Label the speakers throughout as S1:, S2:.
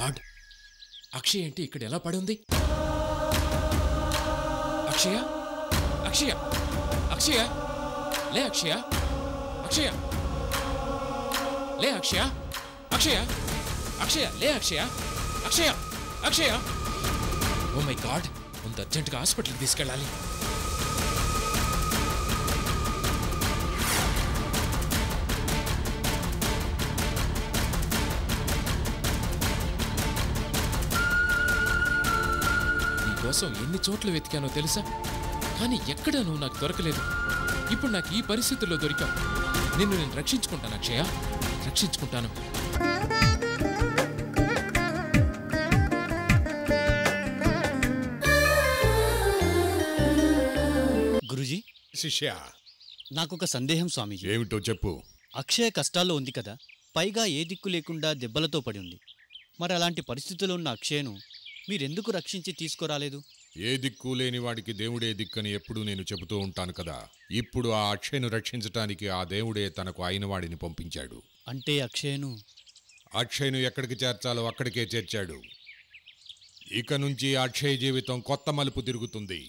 S1: God Akshay ఏంటి ఇక్కడ ఎలా పడి ఉంది అక్షయ అక్షయ అక్షయ లే అక్షయ అక్షయ లే అక్షయ అక్షయ అక్షయ లే అక్షయ అక్షయ అక్షయ ఓ మై గాడ్ ముందు అర్జెంటుగా హాస్పిటల్కి తీసుకెళ్ళాలి నీకోసం ఎన్ని చోట్ల వెతికానో తెలుసా కానీ ఎక్కడా నువ్వు నాకు దొరకలేదు ఇప్పుడు నాకు ఈ పరిస్థితుల్లో దొరికావు నిన్ను నేను రక్షించుకుంటాను అక్షయ రక్షించుకుంటాను
S2: గురుజీ
S3: శిష్య
S2: నాకొక సందేహం స్వామీజీ
S3: ఏమిటో చెప్పు
S2: అక్షయ కష్టాల్లో ఉంది కదా పైగా ఏ దిక్కు లేకుండా దెబ్బలతో పడి ఉంది మరి అలాంటి పరిస్థితుల్లో ఉన్న అక్షయను మీరెందుకు రక్షించి తీసుకురాలేదు
S3: ఏ దిక్కు లేని వాడికి దేవుడే దిక్కని ఎప్పుడూ నేను చెబుతూ ఉంటాను కదా ఇప్పుడు ఆ అక్షయను రక్షించటానికి ఆ దేవుడే తనకు అయిన వాడిని పంపించాడు
S2: అంటే అక్షయను
S3: అక్షయ్ను ఎక్కడికి చేర్చాలో అక్కడికే చేర్చాడు ఇక నుంచి అక్షయ్ జీవితం కొత్త మలుపు తిరుగుతుంది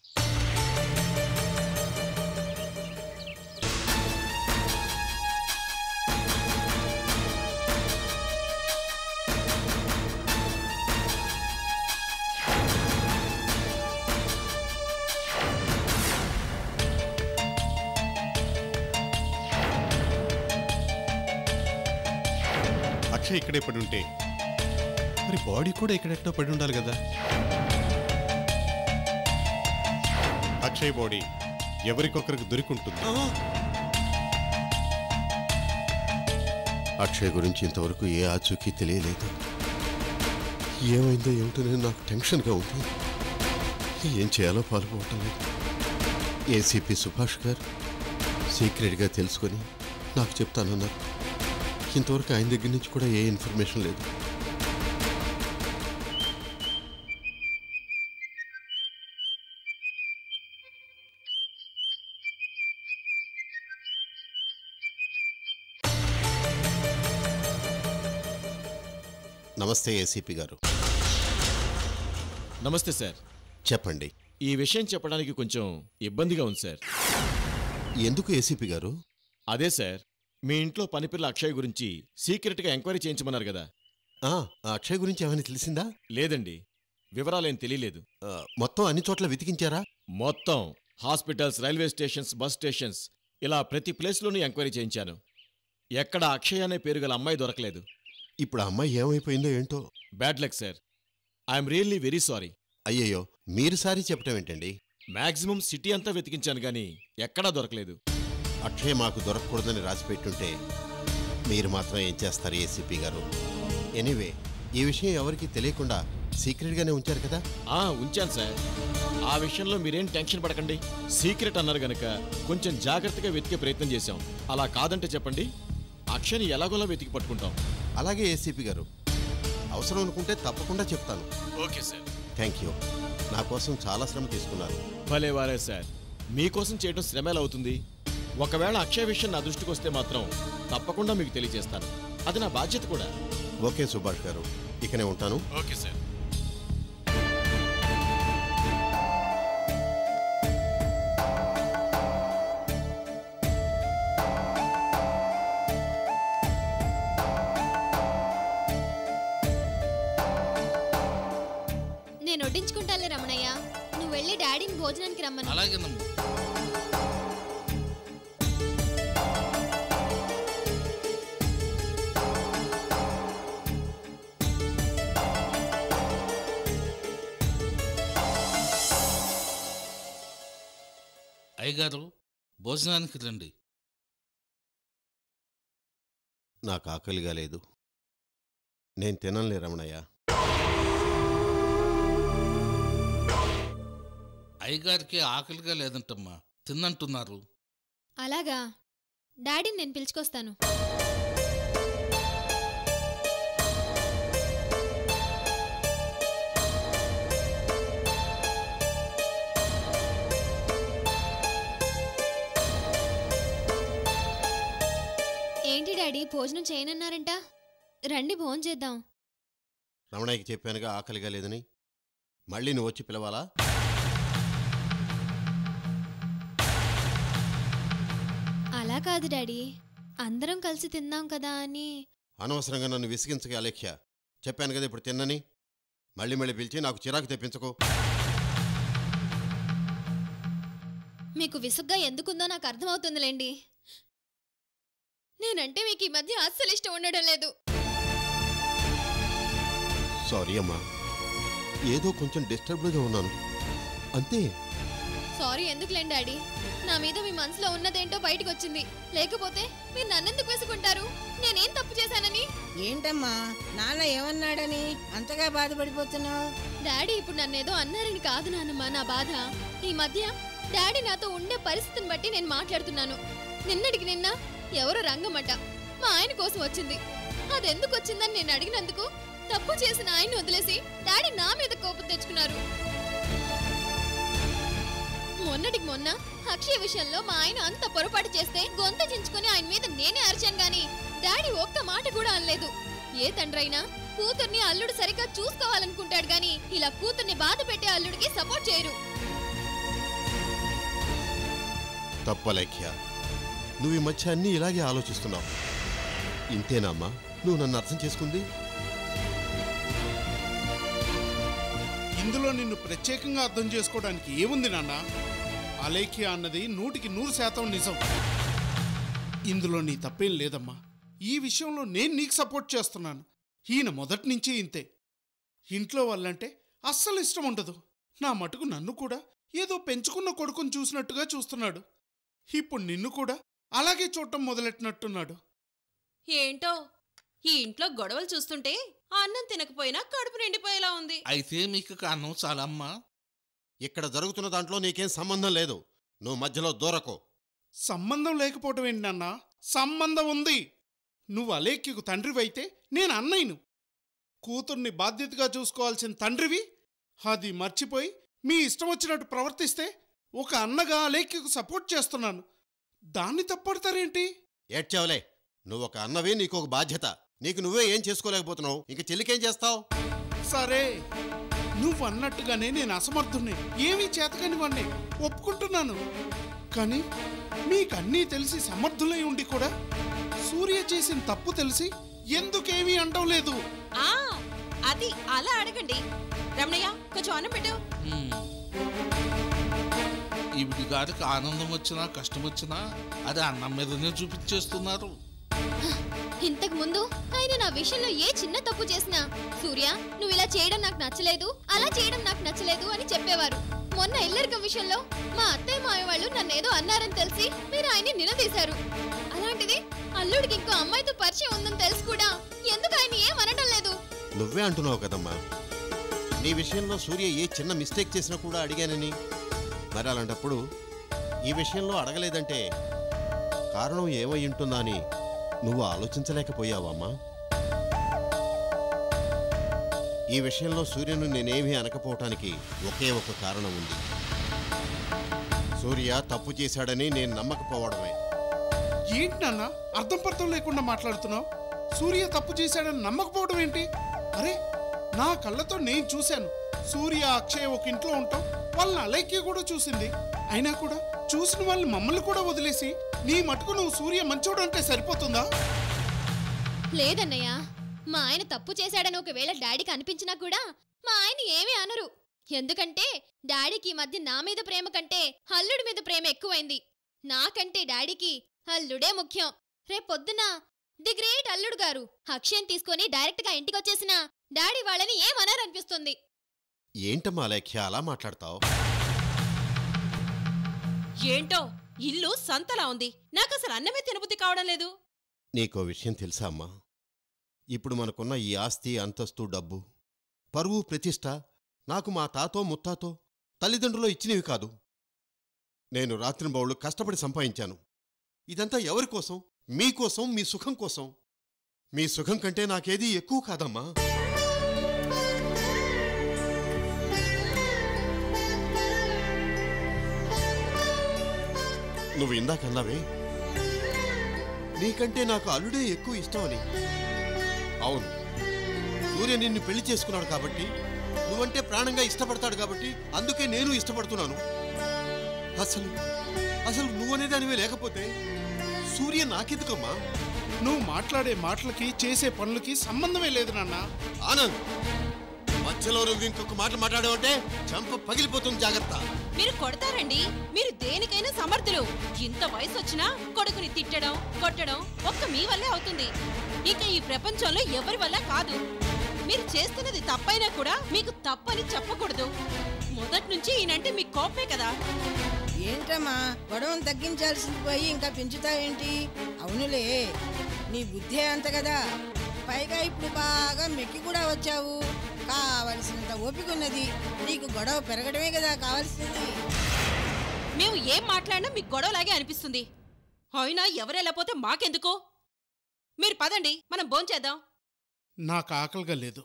S4: అక్షయ్ ఇక్కడే పడి ఉంటే మరి బాడీ కూడా ఇక్కడెక్కడో పడి ఉండాలి కదా అక్షయ్ బాడీ ఎవరికొకరికి దొరికుంటుంది
S5: అక్షయ్ గురించి ఇంతవరకు ఏ ఆచూకీ తెలియలేదు ఏమైందో ఏమిటోనే నాకు టెన్షన్గా ఉంది ఏం చేయాలో పాల్పోవటం లేదు ఏసీపీ సుభాష్ గారు సీక్రెట్గా తెలుసుకొని నాకు చెప్తానన్నారు ఇంతవరకు ఆయన దగ్గర నుంచి కూడా ఏ ఇన్ఫర్మేషన్ లేదు నమస్తే ఏసీపీ గారు
S6: నమస్తే సార్
S5: చెప్పండి
S6: ఈ విషయం చెప్పడానికి కొంచెం ఇబ్బందిగా ఉంది సార్
S5: ఎందుకు ఏసీపీ గారు
S6: అదే సార్ మీ ఇంట్లో పనిపిల్ల అక్షయ్ గురించి సీక్రెట్గా ఎంక్వైరీ చేయించమన్నారు కదా
S5: ఆ, ఆ అక్షయ్ గురించి ఏమైనా తెలిసిందా
S6: లేదండి వివరాలేం తెలియలేదు
S5: ఆ, మొత్తం అన్ని చోట్ల వెతికించారా
S6: మొత్తం hospitals railway stations bus stations ఇలా ప్రతి ప్లేస్లోనూ ఎంక్వైరీ చేయించాను ఎక్కడ అక్షయ్ అనే పేరు గల అమ్మాయి దొరకలేదు
S5: ఇప్పుడు ఆ అమ్మాయి ఏమైపోయిందో ఏంటో
S6: bad luck sir I'm really very sorry
S5: అయ్యయ్యో మీరు సారి చెప్పటం ఏంటండి
S6: మాక్సిమం సిటీ అంతా వెతికించాను కానీ ఎక్కడా దొరకలేదు
S5: అక్షయ్ మాకు దొరకకూడదని రాసిపెట్టుంటే మీరు మాత్రం ఏం చేస్తారు ఏసీపీ గారు ఎనీవే ఈ విషయం ఎవరికీ తెలియకుండా సీక్రెట్గానే ఉంచారు కదా
S6: ఆ ఉంచాను సార్ ఆ విషయంలో మీరేం టెన్షన్ పడకండి సీక్రెట్ అన్నారు గనక కొంచెం జాగ్రత్తగా వెతికే ప్రయత్నం చేశాం అలా కాదంటే చెప్పండి అక్షని ఎలాగోలా వెతికి పట్టుకుంటాం
S5: అలాగే ఏసీపీ గారు అవసరం అనుకుంటే తప్పకుండా చెప్తాను
S6: ఓకే సార్
S5: థ్యాంక్ యూ నా కోసం చాలా శ్రమ తీసుకున్నారు
S6: భలే వారే సార్ మీకోసం చేయడం శ్రమ ఎలా అవుతుంది ఒకవేళ అక్షయ విషయం నా దృష్టికి వస్తే మాత్రం తప్పకుండా మీకు తెలియజేస్తాను అది నా బాధ్యత కూడా
S5: ఓకే సుభాష్ గారు ఇకనే ఉంటాను
S6: ఓకే సార్
S7: నేను వడ్డించుకుంటాలే రమణయ్య నువ్వు వెళ్ళి డాడీని భోజనానికి రమ్మను
S8: అలాగేనమ్మా అయ్యగారు భోజనానికి రండి
S5: నాకు ఆకలిగా లేదు నేను తినలే రమణయ్య
S8: అయ్యగారికి ఆకలిగా లేదంటమ్మా తిన్నంటున్నారు
S7: అలాగా డాడీని నేను పిలుచుకొస్తాను ఏంటి డాడీ భోజనం చేయనన్నారంట రండి భోజనం చేద్దాం
S5: రమణయ్యకి చెప్పానుగా ఆకలిగా లేదని మళ్ళీ నువ్వు వచ్చి పిలవాలా
S7: అలా కాదు డాడీ అందరం కలిసి తిందాం కదా అని
S5: అనవసరంగా నన్ను విసిగించగా అలేఖ్య చెప్పాను కదా ఇప్పుడు తిన్నని మళ్ళీ మళ్ళీ పిలిచి నాకు చిరాకు తెప్పించకు
S7: మీకు విసుగ్గా ఎందుకుందో నాకు అర్థమవుతుందిలేండి నేనంటే మీకు ఈ మధ్య అస్సలు ఇష్టం ఉండడం లేదు
S5: సారీ అమ్మా ఏదో కొంచెం డిస్టర్బ్డ్గా ఉన్నాను అంతే
S7: సారీ ఎందుకులేండి డాడీ నా మీద మీ మనసులో ఉన్నదేంటో బయటకు వచ్చింది లేకపోతే మీరు నన్నెందుకు వేసుకుంటారు నేనేం తప్పు చేశానని
S9: ఏంటమ్మా నాన్న ఏమన్నాడని అంతగా బాధపడిపోతున్నావు
S7: డాడీ ఇప్పుడు నన్నేదో అన్నారని కాదు నాన్నమ్మ నా బాధ ఈ మధ్య డాడీ నాతో ఉండే పరిస్థితిని బట్టి నేను మాట్లాడుతున్నాను నిన్నటికి నిన్న ఎవరో రంగమట మా ఆయన కోసం వచ్చింది అదెందుకు వచ్చిందని నేను అడిగినందుకు తప్పు చేసిన ఆయన్ని వదిలేసి డాడీ నా మీద కోపం తెచ్చుకున్నారు మొన్నటికి మొన్న అక్షయ విషయంలో మా ఆయన అంత పొరపాటు చేస్తే గొంత చించుకొని ఆయన మీద నేనే అరిచాను గాని డాడీ ఒక్క మాట కూడా అనలేదు ఏ తండ్రైనా కూతుర్ని అల్లుడు సరిగ్గా చూసుకోవాలనుకుంటాడు గాని ఇలా కూతుర్ని బాధ పెట్టే అల్లుడికి సపోర్ట్ చేయరు
S5: తప్పలేఖ్య నువ్వు ఈ మధ్య అన్నీ ఇలాగే ఆలోచిస్తున్నావు ఇంతేనామ్మా నువ్వు నన్ను అర్థం చేసుకుంది
S10: ఇందులో నిన్ను ప్రత్యేకంగా అర్థం చేసుకోవడానికి ఏముంది నాన్న అలేఖ్య అన్నది నూటికి నూరు శాతం నిజం ఇందులో నీ తప్పేం లేదమ్మా ఈ విషయంలో నేను నీకు సపోర్ట్ చేస్తున్నాను ఈయన మొదటి నుంచి ఇంతే ఇంట్లో వాళ్ళంటే అస్సలు ఇష్టం ఉండదు నా మటుకు నన్ను కూడా ఏదో పెంచుకున్న కొడుకుని చూసినట్టుగా చూస్తున్నాడు ఇప్పుడు నిన్ను కూడా అలాగే చూడటం మొదలెట్టినట్టున్నాడు
S11: ఏంటో ఈ ఇంట్లో గొడవలు చూస్తుంటే అన్నం తినకపోయినా కడుపు నిండిపోయేలా ఉంది
S8: అయితే మీకు కారణం చాలమ్మా
S5: ఇక్కడ జరుగుతున్న దాంట్లో నీకేం సంబంధం లేదు నువ్వు మధ్యలో దూరకు
S10: సంబంధం లేకపోవటం ఏంటి నాన్న సంబంధం ఉంది నువ్వు అలేఖ్యకు తండ్రివైతే నేను అన్నయ్యను కూతుర్ని బాధ్యతగా చూసుకోవాల్సిన తండ్రివి అది మర్చిపోయి మీ ఇష్టం వచ్చినట్టు ప్రవర్తిస్తే ఒక అన్నగా అలేఖ్యకు సపోర్ట్ చేస్తున్నాను దాన్ని తప్పడతారేంటి
S5: ఏడ్చావులే నువ్వు ఒక అన్నవే నీకు ఒక బాధ్యత నీకు నువ్వే ఏం చేసుకోలేకపోతున్నావు ఇంక చెల్లికేం చేస్తావు
S10: సరే నువ్వు అన్నట్టుగానే నేను అసమర్థుణ్ణి ఏమీ చేతకాని వాణ్ణి ఒప్పుకుంటున్నాను కానీ మీకన్నీ తెలిసి సమర్థులై ఉండి కూడా సూర్య చేసిన తప్పు తెలిసి ఎందుకేమీ అండం లేదు
S11: ఆ అది అలా అడగండి రమణయ్య కొంచెం అన్నం పెట్టు
S8: హ్మ్. ఈవిడి గారికి ఆనందం వచ్చినా కష్టం వచ్చినా అది అన్నం మీదనే చూపించేస్తున్నారు
S7: ఇంతకు ముందు ఆయన నా విషయంలో ఏ చిన్న తప్పు చేసినా సూర్య నువ్వు ఇలా చేయడం నాకు నచ్చలేదు అలా చేయడం నాకు నచ్చలేదు అని చెప్పేవారు మొన్న ఇల్లరికం విషయంలో మా అత్తయ్య మాయ వాళ్ళు నన్నేదో అన్నారని తెలిసి మీరు ఆయన్ని నిలదీశారు అలాంటిది అల్లుడికి ఇంకో అమ్మాయితో పరిచయం ఉందని తెలిసి కూడా ఎందుకు ఆయన ఏం అనడం లేదు
S5: నువ్వే అంటున్నావు కదమ్మా నీ విషయంలో సూర్య ఏ చిన్న మిస్టేక్ చేసినా కూడా అడిగానని మరి అలాంటప్పుడు ఈ విషయంలో అడగలేదంటే కారణం ఏమై ఉంటుందా అని నువ్వు ఆలోచించలేకపోయావమ్మా ఈ విషయంలో సూర్యను నేనేమీ అనకపోవటానికి ఒకే ఒక కారణం ఉంది సూర్య తప్పు చేశాడని నేను నమ్మకపోవడమే
S10: ఏంటి నాన్న అర్థం పర్థం లేకుండా మాట్లాడుతున్నావు సూర్య తప్పు చేశాడని నమ్మకపోవడం ఏంటి అరే నా కళ్ళతో నేను చూశాను సూర్య అక్షయ్ ఒక ఇంట్లో ఉంటాం వాళ్ళని అలేఖ్య కూడా చూసింది అయినా కూడా చూసిన వాళ్ళని మమ్మల్ని కూడా వదిలేసి నీ మటుకు నువ్వు సూర్య మంచోడంటే సరిపోతుందా
S7: లేదన్నయ్య మా ఆయన తప్పు చేశాడని ఒకవేళ డాడీకి అనిపించినా కూడా మా ఆయన ఏమీ అనరు ఎందుకంటే డాడీకి ఈ మధ్య నా మీద ప్రేమ కంటే అల్లుడి మీద ప్రేమ ఎక్కువైంది నాకంటే డాడీకి అల్లుడే ముఖ్యం రేపొద్దున ది గ్రేట్ అల్లుడు గారు అక్షయం తీసుకొని డైరెక్ట్గా ఇంటికొచ్చేసిన డాడీ వాళ్ళని ఏమనరనిపిస్తుంది
S5: ఏంటమ్మా లేఖ్య అలా మాట్లాడతావు
S11: ఏంటో ఇల్లు సంతలా ఉంది నాకు అసలు అన్నమే తినబుద్ధి కావడం లేదు
S5: నీకో విషయం తెలుసా అమ్మా ఇప్పుడు మనకున్న ఈ ఆస్తి అంతస్తు డబ్బు పరువు ప్రతిష్ట నాకు మా తాతో ముత్తాతో తల్లిదండ్రులు ఇచ్చినవి కాదు నేను రాత్రింబౌళ్ళు కష్టపడి సంపాదించాను ఇదంతా ఎవరి కోసం మీకోసం మీ సుఖం కోసం మీ సుఖం కంటే నాకేదీ ఎక్కువ కాదమ్మా నువ్వు ఇందాకన్నావే నీకంటే నాకు అల్లుడే ఎక్కువ ఇష్టమని అవును సూర్య నిన్ను పెళ్లి చేసుకున్నాడు కాబట్టి నువ్వంటే ప్రాణంగా ఇష్టపడతాడు కాబట్టి అందుకే నేను ఇష్టపడుతున్నాను అసలు అసలు నువ్వనే దానివే లేకపోతే సూర్య నాకెందుకమ్మా
S10: నువ్వు మాట్లాడే మాటలకి చేసే పనులకి సంబంధమే లేదు నాన్న
S5: ఆనంద్ మధ్యలో నువ్వు ఇంకొక మాట మాట్లాడావంటే చంప పగిలిపోతుంది జాగ్రత్త
S11: మీరు కొడతారండి మీరు దేనికైనా సమర్థులు ఇంత వయసు వచ్చినా కొడుకుని తిట్టడం కొట్టడం ఒక్క మీ వల్లే అవుతుంది ఇక ఈ ప్రపంచంలో ఎవరి వల్ల కాదు మీరు చేస్తున్నది తప్పైనా కూడా మీకు తప్పని చెప్పకూడదు మొదటి నుంచి ఈయనంటే మీకు కోపమే కదా
S9: ఏంటమ్మా గొడవను తగ్గించాల్సింది పోయి ఇంకా పెంచుతావేంటి అవునులే నీ బుద్ధే అంత కదా పైగా ఇప్పుడు బాగా మెక్కి కూడా వచ్చావు కావలసినంత ఓపిక ఉన్నది నీకు గొడవ పెరగడమే కదా కావాల్సింది
S11: మేము ఏం మాట్లాడినా మీకు గొడవలాగే అనిపిస్తుంది అయినా ఎవరెలా పోతే మాకెందుకు మీరు పదండి మనం భోంచేద్దాం
S10: నాకు ఆకలిగా లేదు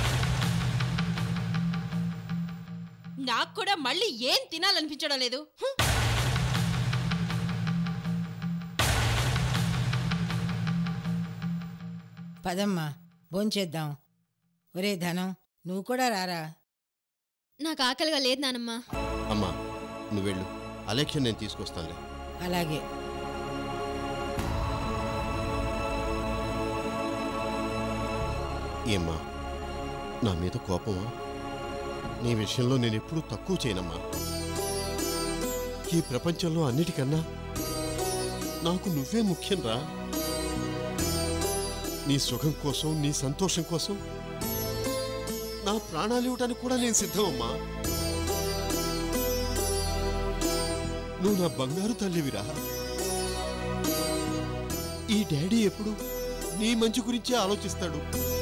S11: నాకు కూడా మళ్ళీ ఏం తినాలనిపించడం లేదు హ్మ్.
S9: పదమ్మా భోంచేద్దాం ఒరే ధనం నువ్వు కూడా రారా
S7: నాకు ఆకలిగా లేదు నానమ్మ
S5: అమ్మా నువ్వు వెళ్ళు అలెక్షన్ నేను తీసుకొస్తానులే
S9: అలాగే
S5: ఏమ్మా నా మీద కోపమా నీ విషయంలో నేను ఎప్పుడూ తక్కువ చేయనమ్మా ఈ ప్రపంచంలో అన్నిటికన్నా నాకు నువ్వే ముఖ్యం రా నీ సుఖం కోసం నీ సంతోషం కోసం నా ప్రాణాలు ఇవ్వడానికి కూడా నేను సిద్ధమమ్మా నువ్వు నా బంగారు తల్లివిరా ఈ డాడీ ఎప్పుడు నీ మంచి గురించే ఆలోచిస్తాడు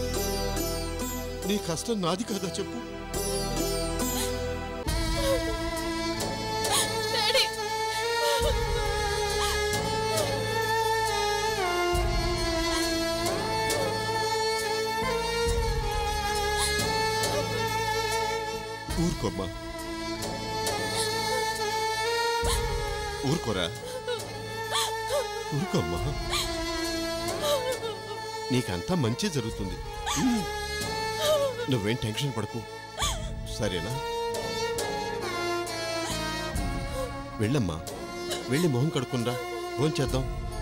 S5: నీ కష్టం నాది కదా చెప్పు ఊరుకోమ్మా ఊరుకోరా ఊరుకోమ్మా నీకంతా మంచి జరుగుతుంది ఉమ్. నువ్వేం టెన్షన్ పడకు సరేనా వెళ్ళమ్మా వెళ్ళి మొహం కడుక్కుందా భోంచేద్దాం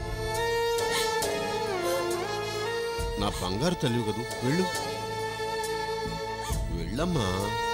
S5: నా బంగారు తల్లి కదూ వెళ్ళు వెళ్ళమ్మా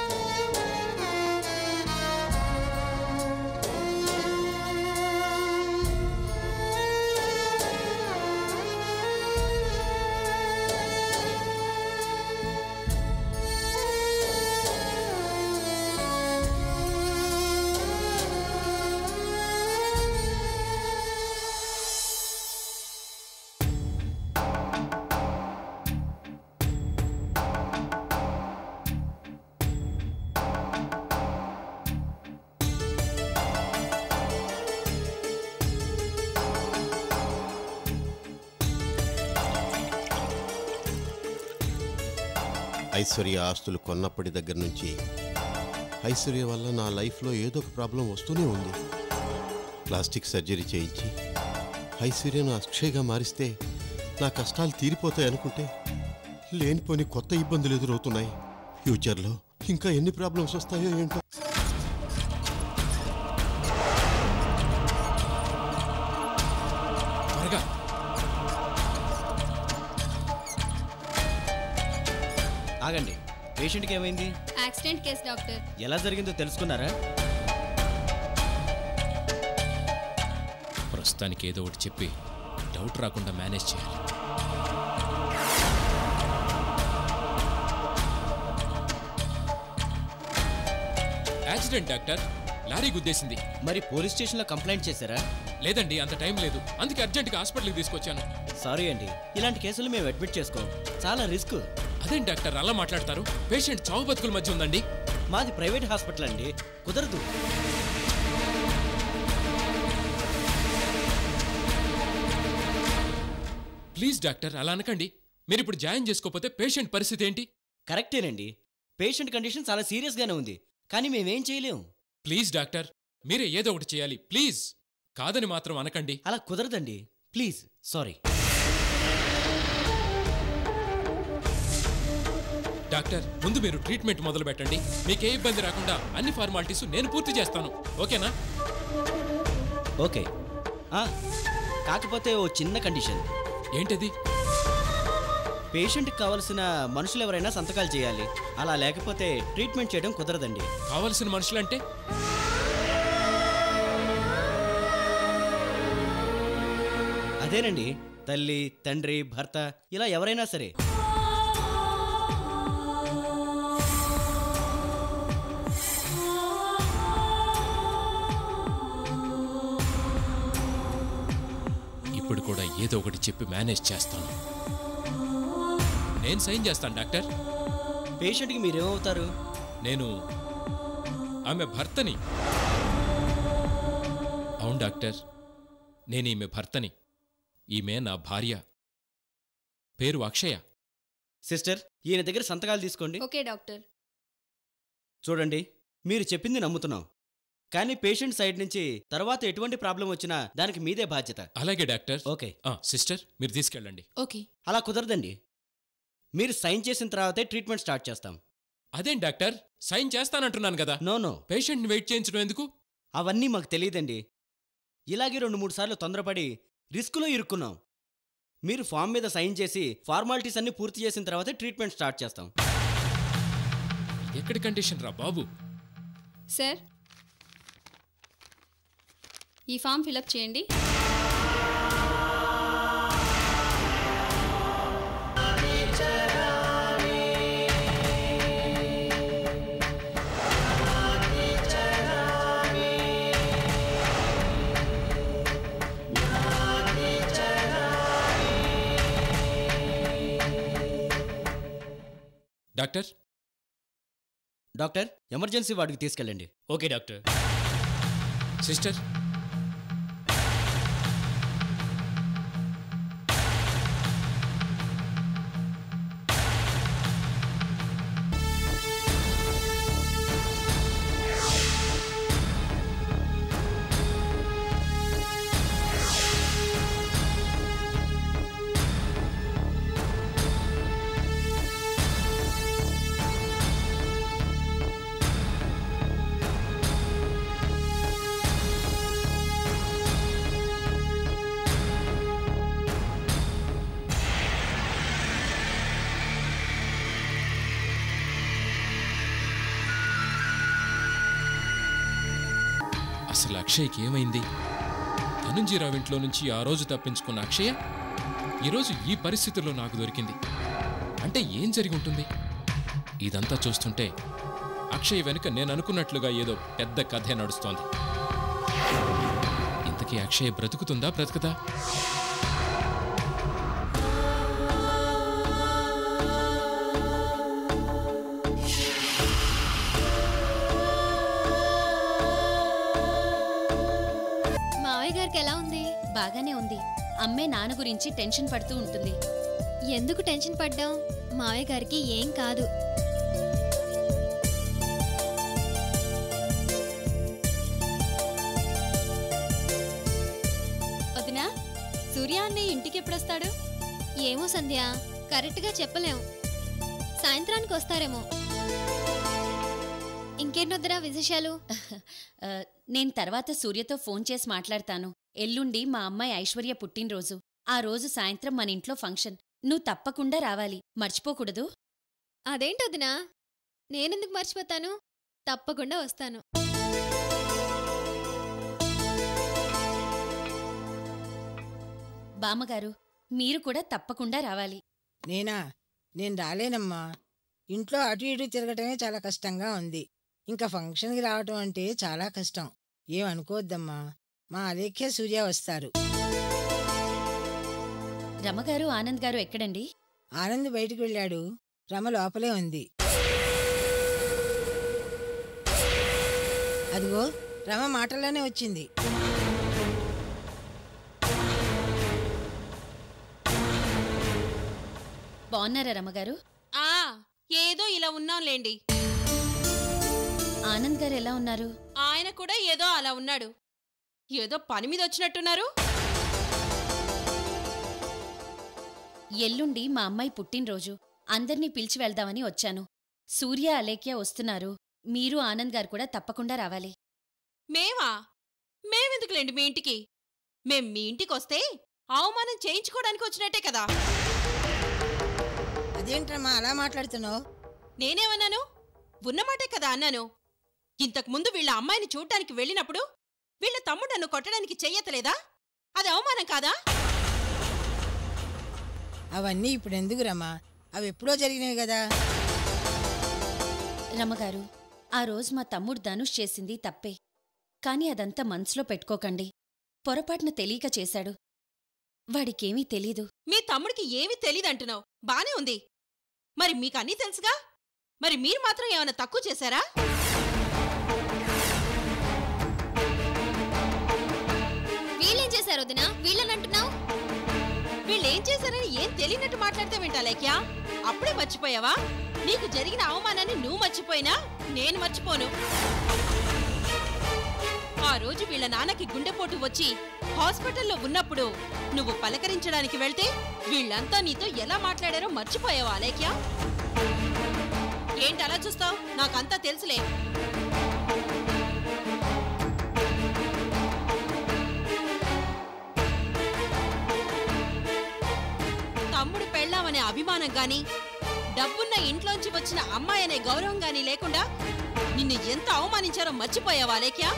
S5: ఐశ్వర్య ఆస్తులు కొన్నప్పటి దగ్గర నుంచి ఐశ్వర్య వల్ల నా లైఫ్లో ఏదో ఒక ప్రాబ్లం వస్తూనే ఉంది ప్లాస్టిక్ సర్జరీ చేయించి ఐశ్వర్యను అక్షయ్గా మారిస్తే నా కష్టాలు తీరిపోతాయి అనుకుంటే లేనిపోని కొత్త ఇబ్బందులు ఎదురవుతున్నాయి ఫ్యూచర్లో ఇంకా ఎన్ని ప్రాబ్లమ్స్ వస్తాయో ఏంటో
S1: త్వరగా
S2: ఆగండి పేషెంట్కి ఏమైంది
S7: యాక్సిడెంట్ కేసు డాక్టర్
S2: ఎలా జరిగిందో తెలుసుకున్నారా
S1: ప్రస్తుతానికి ఏదో ఒకటి చెప్పి డౌట్ రాకుండా మేనేజ్ చేయాలి యాక్సిడెంట్ డాక్టర్ లారీ గుద్దేసింది
S2: మరి పోలీస్ స్టేషన్లో కంప్లైంట్ చేశారా
S1: లేదండి అంత టైం లేదు అందుకే అర్జెంటుగా హాస్పిటల్కి తీసుకొచ్చాను
S2: సారీ అండి ఇలాంటి కేసులు మేము అడ్మిట్ చేసుకోం చాలా రిస్క్
S1: అదేం డాక్టర్ అలా మాట్లాడతారు పేషెంట్ చావు బతుకుల మధ్య ఉందండి
S2: మాది ప్రైవేట్ హాస్పిటల్ అండి కుదరదు
S1: ప్లీజ్ డాక్టర్ అలా అనకండి మీరు ఇప్పుడు జాయిన్ చేసుకోకపోతే పేషెంట్ పరిస్థితి ఏంటి
S2: కరెక్టేనండి పేషెంట్ కండిషన్ చాలా సీరియస్గానే ఉంది కానీ మేమేం చేయలేం
S1: ప్లీజ్ డాక్టర్ మీరే ఏదో ఒకటి చేయాలి ప్లీజ్ కాదని మాత్రం అనకండి
S2: అలా కుదరదండి ప్లీజ్ సారీ
S1: డాక్టర్ ముందు మీరు ట్రీట్మెంట్ మొదలు పెట్టండి మీకే ఇబ్బంది రాకుండా అన్ని ఫార్మాలిటీస్ నేను పూర్తి చేస్తాను ఓకేనా
S2: ఓకే ఆ, కాకపోతే ఓ చిన్న కండిషన్
S1: ఏంటది
S2: పేషెంట్కి కావలసిన మనుషులు ఎవరైనా సంతకాలు చేయాలి అలా లేకపోతే ట్రీట్మెంట్ చేయడం కుదరదండి
S1: కావలసిన మనుషులంటే
S2: అదేనండి తల్లి తండ్రి భర్త ఇలా ఎవరైనా సరే
S1: ఇప్పుడు కూడా ఏదో ఒకటి చెప్పి మేనేజ్ చేస్తాను నేను సైన్ చేస్తాను డాక్టర్
S2: పేషెంట్కి మీరేమవుతారు
S1: నేను ఆమె భర్తని అవును డాక్టర్ నేను ఈమె భర్తని ఈమె నా భార్య పేరు అక్షయ
S2: సిస్టర్ ఈయన దగ్గర సంతకాలు తీసుకోండి
S7: ఓకే డాక్టర్
S2: చూడండి మీరు చెప్పింది నమ్ముతున్నాం కానీ పేషెంట్ సైడ్ నుంచి తర్వాత ఎటువంటి ప్రాబ్లం వచ్చినా దానికి మీదే బాధ్యత
S1: అలాగే డాక్టర్
S2: ఓకే
S1: ఆ, సిస్టర్ మీరు తీసుకెళ్ళండి
S11: ఓకే
S2: అలా కుదరదండి మీరు సైన్ చేసిన తర్వాతే ట్రీట్మెంట్ స్టార్ట్ చేస్తాం
S1: అదేం డాక్టర్ సైన్ చేస్తానంటున్నాను కదా
S2: నో నో
S1: పేషెంట్ని వెయిట్ చేయించడం ఎందుకు
S2: అవన్నీ మాకు తెలియదండి ఇలాగే రెండు మూడు సార్లు తొందరపడి రిస్క్లో ఇరుక్కున్నాం మీరు ఫామ్ మీద సైన్ చేసి ఫార్మాలిటీస్ అన్ని పూర్తి చేసిన తర్వాతే ట్రీట్మెంట్ స్టార్ట్ చేస్తాం
S1: ఎక్కడి కండిషన్ రా బాబు
S7: సార్ ఈ ఫామ్ ఫిలప్ చేయండి
S1: డాక్టర్
S2: డాక్టర్ ఎమర్జెన్సీ వార్డుకి తీసుకెళ్ళండి
S1: ఓకే డాక్టర్ సిస్టర్ అసలు అక్షయ్కి ఏమైంది ధనుంజీరావు ఇంట్లో నుంచి ఆ రోజు తప్పించుకున్న అక్షయ ఈరోజు ఈ పరిస్థితుల్లో నాకు దొరికింది అంటే ఏం జరిగి ఉంటుంది ఇదంతా చూస్తుంటే అక్షయ్ వెనుక నేను అనుకున్నట్లుగా ఏదో పెద్ద కథే నడుస్తోంది ఇంతకీ అక్షయ్ బ్రతుకుతుందా బ్రతుకుదా
S7: మావయ్య గారికి ఎలా ఉంది
S12: బాగానే ఉంది అమ్మే నాన్న గురించి టెన్షన్ పడుతూ ఉంటుంది
S7: ఎందుకు టెన్షన్ పడ్డాం మావయ్య గారికి ఏం కాదు
S12: వదినా సూర్య అన్నయ్య ఇంటికి ఎప్పుడొస్తాడు
S7: ఏమో సంధ్య కరెక్ట్గా చెప్పలేం సాయంత్రానికి వస్తారేమో ఇంకేంటొద్దరా విశేషాలు
S12: ఆ, నేను తర్వాత సూర్యతో ఫోన్ చేసి మాట్లాడతాను ఎల్లుండి మా అమ్మాయి ఐశ్వర్య పుట్టినరోజు ఆ రోజు సాయంత్రం మన ఇంట్లో ఫంక్షన్ నువ్వు తప్పకుండా రావాలి మర్చిపోకూడదు
S7: అదేంటొదినా నేనెందుకు మర్చిపోతాను తప్పకుండా వస్తాను
S12: బామ్మగారు మీరు కూడా తప్పకుండా రావాలి
S9: నేనా నేను రాలేనమ్మా ఇంట్లో అటు ఇటు తిరగటమే చాలా కష్టంగా ఉంది ఇంకా ఫంక్షన్కి రావటం అంటే చాలా కష్టం ఏమనుకోవద్దమ్మా మా అలేఖ్య సూర్య వస్తారు
S12: రమగారు ఆనంద్ గారు ఎక్కడండి
S9: ఆనంద్ బయటికి వెళ్ళాడు రమ లోపలే ఉంది అదిగో రమ మాటల్లోనే వచ్చింది
S12: బాగున్నారా రమగారు
S11: ఆ ఏదో ఇలా ఉన్నాంలేండి
S12: ఆనంద్ గారు ఎలా ఉన్నారు
S11: ఆయన కూడా ఏదో అలా ఉన్నాడు ఏదో పని మీద వచ్చినట్టున్నారు
S12: ఎల్లుండి మా అమ్మాయి పుట్టినరోజు అందర్నీ పిలిచి వెళ్దామని వచ్చాను సూర్య అలేఖ్య వస్తున్నారు మీరు ఆనంద్ గారు కూడా తప్పకుండా రావాలి
S11: మేమా మేమెందుకులేండి మీ ఇంటికి మేం మీ ఇంటికొస్తే అవమానం చేయించుకోవడానికి వచ్చినట్టే కదా
S9: అదేంటమ్మా అలా మాట్లాడుతున్నావు
S11: నేనేమన్నాను ఉన్నమాటే కదా అన్నాను ఇంతకు ముందు వీళ్ళ అమ్మాయిని చూడ్డానికి వెళ్ళినప్పుడు వీళ్ళ తమ్ముడు నన్ను కొట్టడానికి చెయ్యతలేదా అది అవమానం కాదా
S9: అవన్నీ ఇప్పుడు ఎందుకు రమ్మా అవి ఎప్పుడో జరిగినవి కదా
S12: రమగారు ఆ రోజు మా తమ్ముడు ధనుష్ చేసింది తప్పే కాని అదంతా మనసులో పెట్టుకోకండి పొరపాటున తెలియక చేశాడు వాడికేమీ తెలీదు
S11: మీ తమ్ముడికి ఏమీ తెలీదంటున్నావు బానే ఉంది మరి మీకన్నీ తెలుసుగా మరి మీరు మాత్రం ఏమైనా తక్కువ చేశారా
S7: వీళ్ళేం చేశారు వదినా వీళ్ళని అంటున్నావు
S11: వీళ్ళేం చేశారని ఏం తెలియనట్టు మాట్లాడితే వింటా లేక్యా అప్పుడే మర్చిపోయావా నీకు జరిగిన అవమానాన్ని నువ్వు మర్చిపోయినా నేను మర్చిపోను ఆ రోజు వీళ్ళ నాన్నకి గుండెపోటు వచ్చి హాస్పిటల్లో ఉన్నప్పుడు నువ్వు పలకరించడానికి వెళ్తే వీళ్ళంతా నీతో ఎలా మాట్లాడారో మర్చిపోయావా లేక్యా ఏంటి అలా చూస్తావు నాకంతా తెలుసులే తమ్ముడు పెళ్ళామనే అభిమానం గాని డబ్బున్న ఇంట్లోంచి వచ్చిన అమ్మాయి అనే గౌరవం గాని లేకుండా నిన్ను ఎంత అవమానించారో మర్చిపోయావా లేక్యా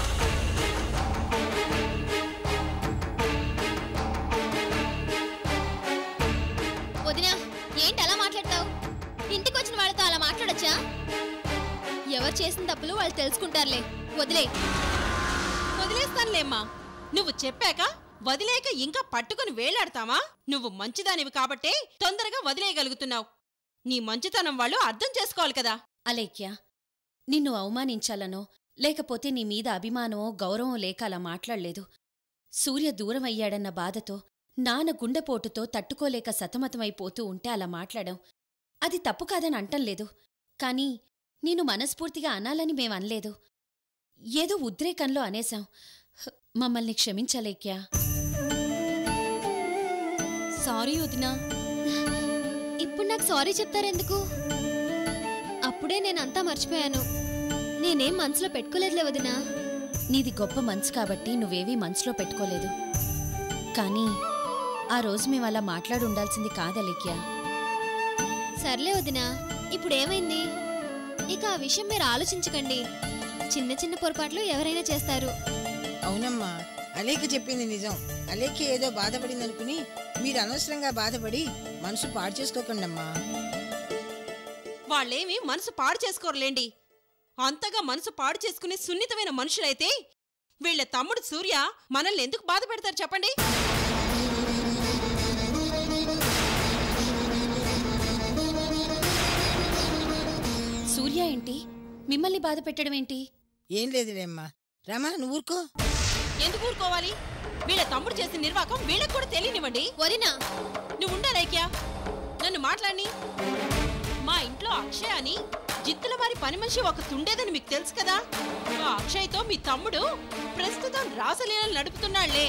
S7: వదినా ఏంటి అలా మాట్లాడతావు ఇంటికి వచ్చిన వాళ్ళతో అలా మాట్లాడొచ్చా ఎవరు చేసిన తప్పులు వాళ్ళు తెలుసుకుంటారులే వదిలే
S11: వదిలేస్తానులేమ్మా నువ్వు చెప్పాక వదిలేక ఇంకా పట్టుకుని వేలాడతావా నువ్వు మంచిదానివి కాబట్టే తొందరగా వదిలేయగలుగుతున్నావు నీ మంచితనం వాళ్ళు అర్థం చేసుకోవాలి కదా
S12: అలేఖ్య నిన్ను అవమానించాలనో లేకపోతే నీ మీద అభిమానమో గౌరవం లేక అలా మాట్లాడలేదు సూర్య దూరం అయ్యాడన్న బాధతో నాన్న గుండెపోటుతో తట్టుకోలేక సతమతమైపోతూ ఉంటే అలా మాట్లాడాం అది తప్పు కాదని అంటంలేదు కాని నేను మనస్ఫూర్తిగా అనాలని మేమనలేదు ఏదో ఉద్రేకంలో అనేశాం హ్, మమ్మల్ని క్షమించలేక్యా
S7: సారీ వదినా ఇప్పుడు నాకు సారీ చెప్తారెందుకు అప్పుడే నేనంతా మర్చిపోయాను నేనేం మనసులో పెట్టుకోలేదులే వదినా
S12: నీది గొప్ప మనసు కాబట్టి నువ్వేవీ మనసులో పెట్టుకోలేదు కానీ ఆ రోజు మేము అలా మాట్లాడి ఉండాల్సింది కాదలేక్యా
S7: సర్లే వదినా ఇప్పుడు ఏమైంది ఇక ఆ విషయం మీరు ఆలోచించకండి చిన్న చిన్న పొరపాట్లు ఎవరైనా చేస్తారు
S9: అవునమ్మా అలేఖ చెప్పింది నిజం అలేఖ ఏదో బాధపడింది అనుకుని మీరు అనవసరంగా బాధపడి మనసు పాడు చేసుకోకండమ్మా
S11: వాళ్ళేమి మనసు పాడు చేసుకోరులేండి అంతగా మనసు పాడు చేసుకునే సున్నితమైన మనుషులైతే వీళ్ళ తమ్ముడు సూర్య మనల్ని ఎందుకు బాధ పెడతారు చెప్పండి
S12: సూర్య ఏంటి మిమ్మల్ని బాధ పెట్టడం ఏంటి
S9: ఏం లేదులేమ్మా రమా నువ్వు ఊరుకో
S11: ఎందుకు ఊరుకోవాలి వీళ్ళ తమ్ముడు చేసిన నిర్వాకం వీళ్ళకి కూడా తెలియనివ్వండి
S7: వరినా
S11: నువ్వు ఉండాలేక్యా నన్ను మాట్లాడి మా ఇంట్లో అక్షయ్ అని జిత్తుల వారి పని మనిషి ఒక తుండేదని మీకు తెలుసు కదా ఆ అక్షయ్తో మీ తమ్ముడు ప్రస్తుతం రాసలీలలు నడుపుతున్నాళ్లే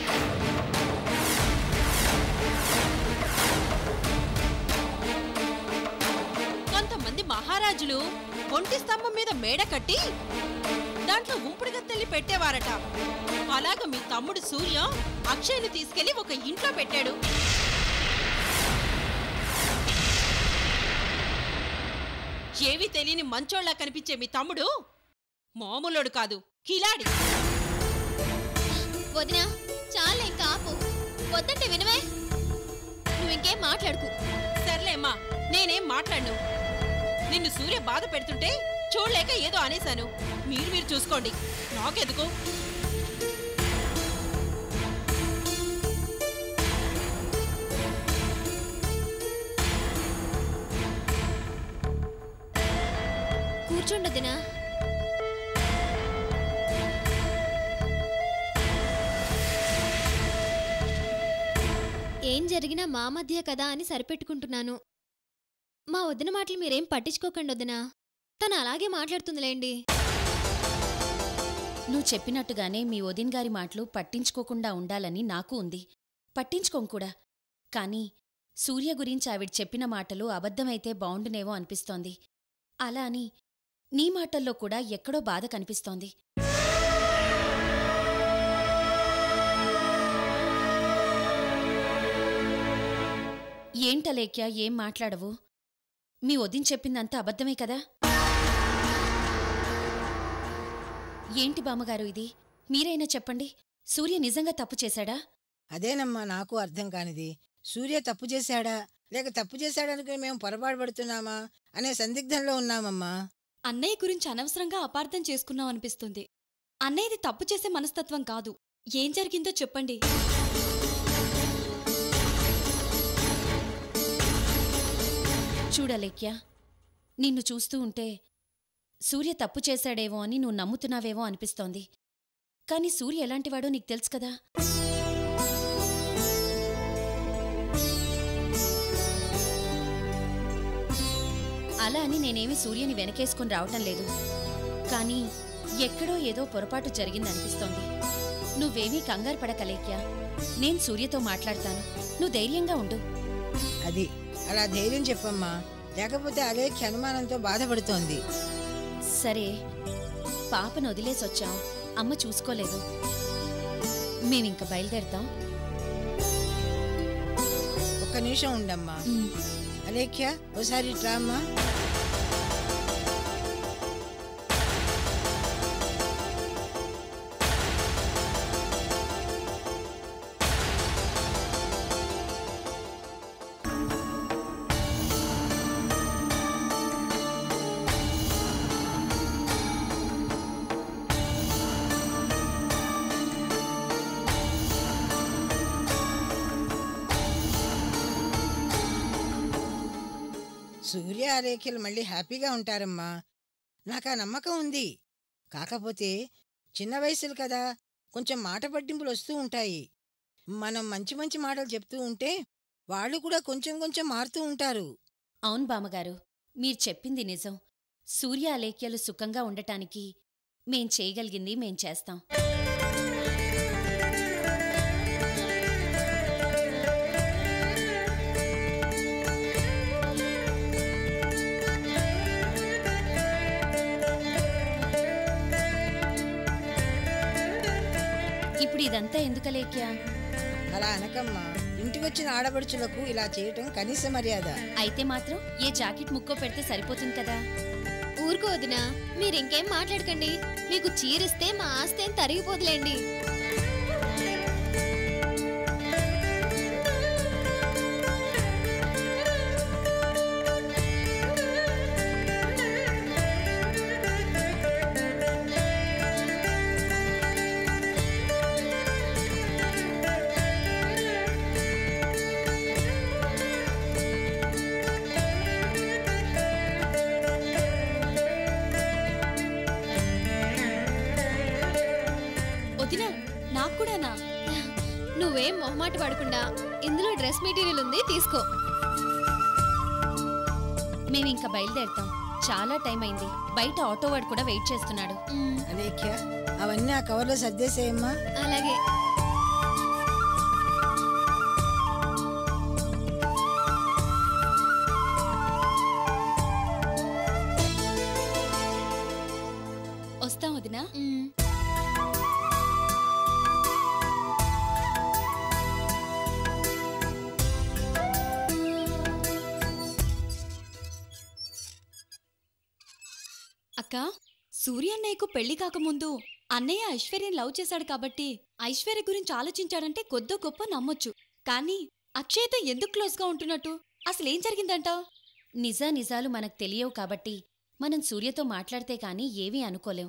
S11: కొంతమంది మహారాజులు ఒంటి స్తంభం మీద మేడ కట్టి దాంట్లో ఉంపుడు గత్తెల్ని పెట్టేవారట అలాగ మీ తమ్ముడు సూర్య అక్షయ్ని తీసుకెళ్లి ఒక ఇంట్లో పెట్టాడు ఏవీ తెలియని మంచోళ్ళ కనిపించే మీ తమ్ముడు మామూలోడు కాదు కిలాడి
S7: వదినా చాలా ఇంకా ఆపు వద్దంటే వినవే నువ్వు ఇంకేం మాట్లాడుకు
S11: సర్లేమ్మా నేనేం మాట్లాడను నిన్ను సూర్య బాధ పెడుతుంటే చూడలేక ఏదో అనేశాను మీరు మీరు చూసుకోండి నాకెందుకు
S7: కూర్చోండి వదినా ఏం జరిగినా మా మధ్య కదా అని సరిపెట్టుకుంటున్నాను మా వదిన మాటలు మీరేం పట్టించుకోకండి వదినా తను అలాగే మాట్లాడుతుందిలేండి
S12: నువ్వు చెప్పినట్టుగానే మీ వదిన్ గారి మాటలు పట్టించుకోకుండా ఉండాలని నాకు ఉంది పట్టించుకోం కూడా కాని సూర్య గురించి ఆవిడ చెప్పిన మాటలు అబద్ధమైతే బావుండునేమో అనిపిస్తోంది అలా అని నీ మాటల్లో కూడా ఎక్కడో బాధ కనిపిస్తోంది ఏంటలేఖ్య ఏం మాట్లాడవు మీ వదిన్ చెప్పిందంతా అబద్ధమే కదా ఏంటి బామ్మగారు ఇది మీరైనా చెప్పండి సూర్య నిజంగా తప్పు చేశాడా
S9: అదేనమ్మా నాకు అర్థం కానిది సూర్య తప్పు చేశాడా లేక తప్పు చేశాడనుకుని మేము పొరపాటు పడుతున్నామా అనే సందిగ్ధంలో ఉన్నామమ్మా
S13: అన్నయ్య గురించి అనవసరంగా అపార్థం చేసుకున్నాం అనిపిస్తుంది అన్నయ్యది తప్పు చేసే మనస్తత్వం కాదు ఏం జరిగిందో చెప్పండి
S12: చూడలేఖ్య నిన్ను చూస్తూ ఉంటే సూర్య తప్పు చేశాడేమో అని నువ్వు నమ్ముతున్నావేమో అనిపిస్తోంది కాని సూర్య ఎలాంటివాడో నీకు తెలుసు కదా అలా అని నేనేమి సూర్యని వెనకేసుకుని రావటం లేదు కానీ ఎక్కడో ఏదో పొరపాటు జరిగిందనిపిస్తోంది నువ్వేమీ కంగారు పడకలేఖ్యా నేను సూర్యతో మాట్లాడతాను నువ్వు ధైర్యంగా ఉండు
S9: అది అలా ధైర్యం చెప్పమ్మా లేకపోతే అలేఖ్య అనుమానంతో బాధపడుతోంది
S12: సరే పాపను వదిలేసొచ్చాం అమ్మ చూసుకోలేదు మేమింక బయలుదేరతాం
S9: ఒక్క నిమిషం ఉండమ్మా అలేఖ్య ఓసారి ఇట్రా అమ్మా సూర్య అలేఖ్యలు మళ్ళీ హ్యాపీగా ఉంటారమ్మా నాకు ఆ నమ్మకం ఉంది కాకపోతే చిన్న వయసులు కదా కొంచెం మాట పట్టింపులు వస్తూ ఉంటాయి మనం మంచి మంచి మాటలు చెప్తూ ఉంటే వాళ్ళు కూడా కొంచెం కొంచెం మారుతూ ఉంటారు
S12: అవును బామ్మగారు మీరు చెప్పింది నిజం సూర్య అలేఖ్యలు సుఖంగా ఉండటానికి మేం చేయగలిగింది మేం చేస్తాం ఇప్పుడు ఇదంతా ఎందుకలేఖ్యా
S9: అలా అనకమ్మా ఇంటికొచ్చిన ఆడపడుచులకు ఇలా చేయటం కనీస మర్యాద
S12: అయితే మాత్రం ఏ జాకెట్ ముక్కో పెడితే సరిపోతుంది కదా
S7: ఊరుకో వదినా మీరింకేం మాట్లాడకండి మీకు చీరిస్తే మా ఆస్తి ఏం తరిగిపోదులేండి
S13: వదినా నాకు కూడానా
S7: నువ్వేం మొహమాట పడకుండా ఇందులో డ్రెస్ మెటీరియల్ ఉంది తీసుకో
S12: మేమింక బయలుదేరతాం చాలా టైం అయింది బయట ఆటో వాడు కూడా వెయిట్ చేస్తున్నాడు
S9: అలేఖ్య అవన్నీ ఆ కవర్లో సర్దేసేయమ్మా
S7: అలాగే
S13: వస్తాం వదినా అక్క సూర్య అన్నయ్యకు పెళ్లి కాకముందు అన్నయ్య ఐశ్వర్యని లవ్ చేశాడు కాబట్టి ఐశ్వర్య గురించి ఆలోచించాడంటే కొద్దో గొప్ప నమ్మొచ్చు కానీ అక్షయ్తో ఎందుకు క్లోజ్గా ఉంటున్నట్టు అసలేం జరిగిందంటావు
S12: నిజా నిజాలు మనకు తెలియవు కాబట్టి మనం సూర్యతో మాట్లాడితే కాని ఏమీ అనుకోలేం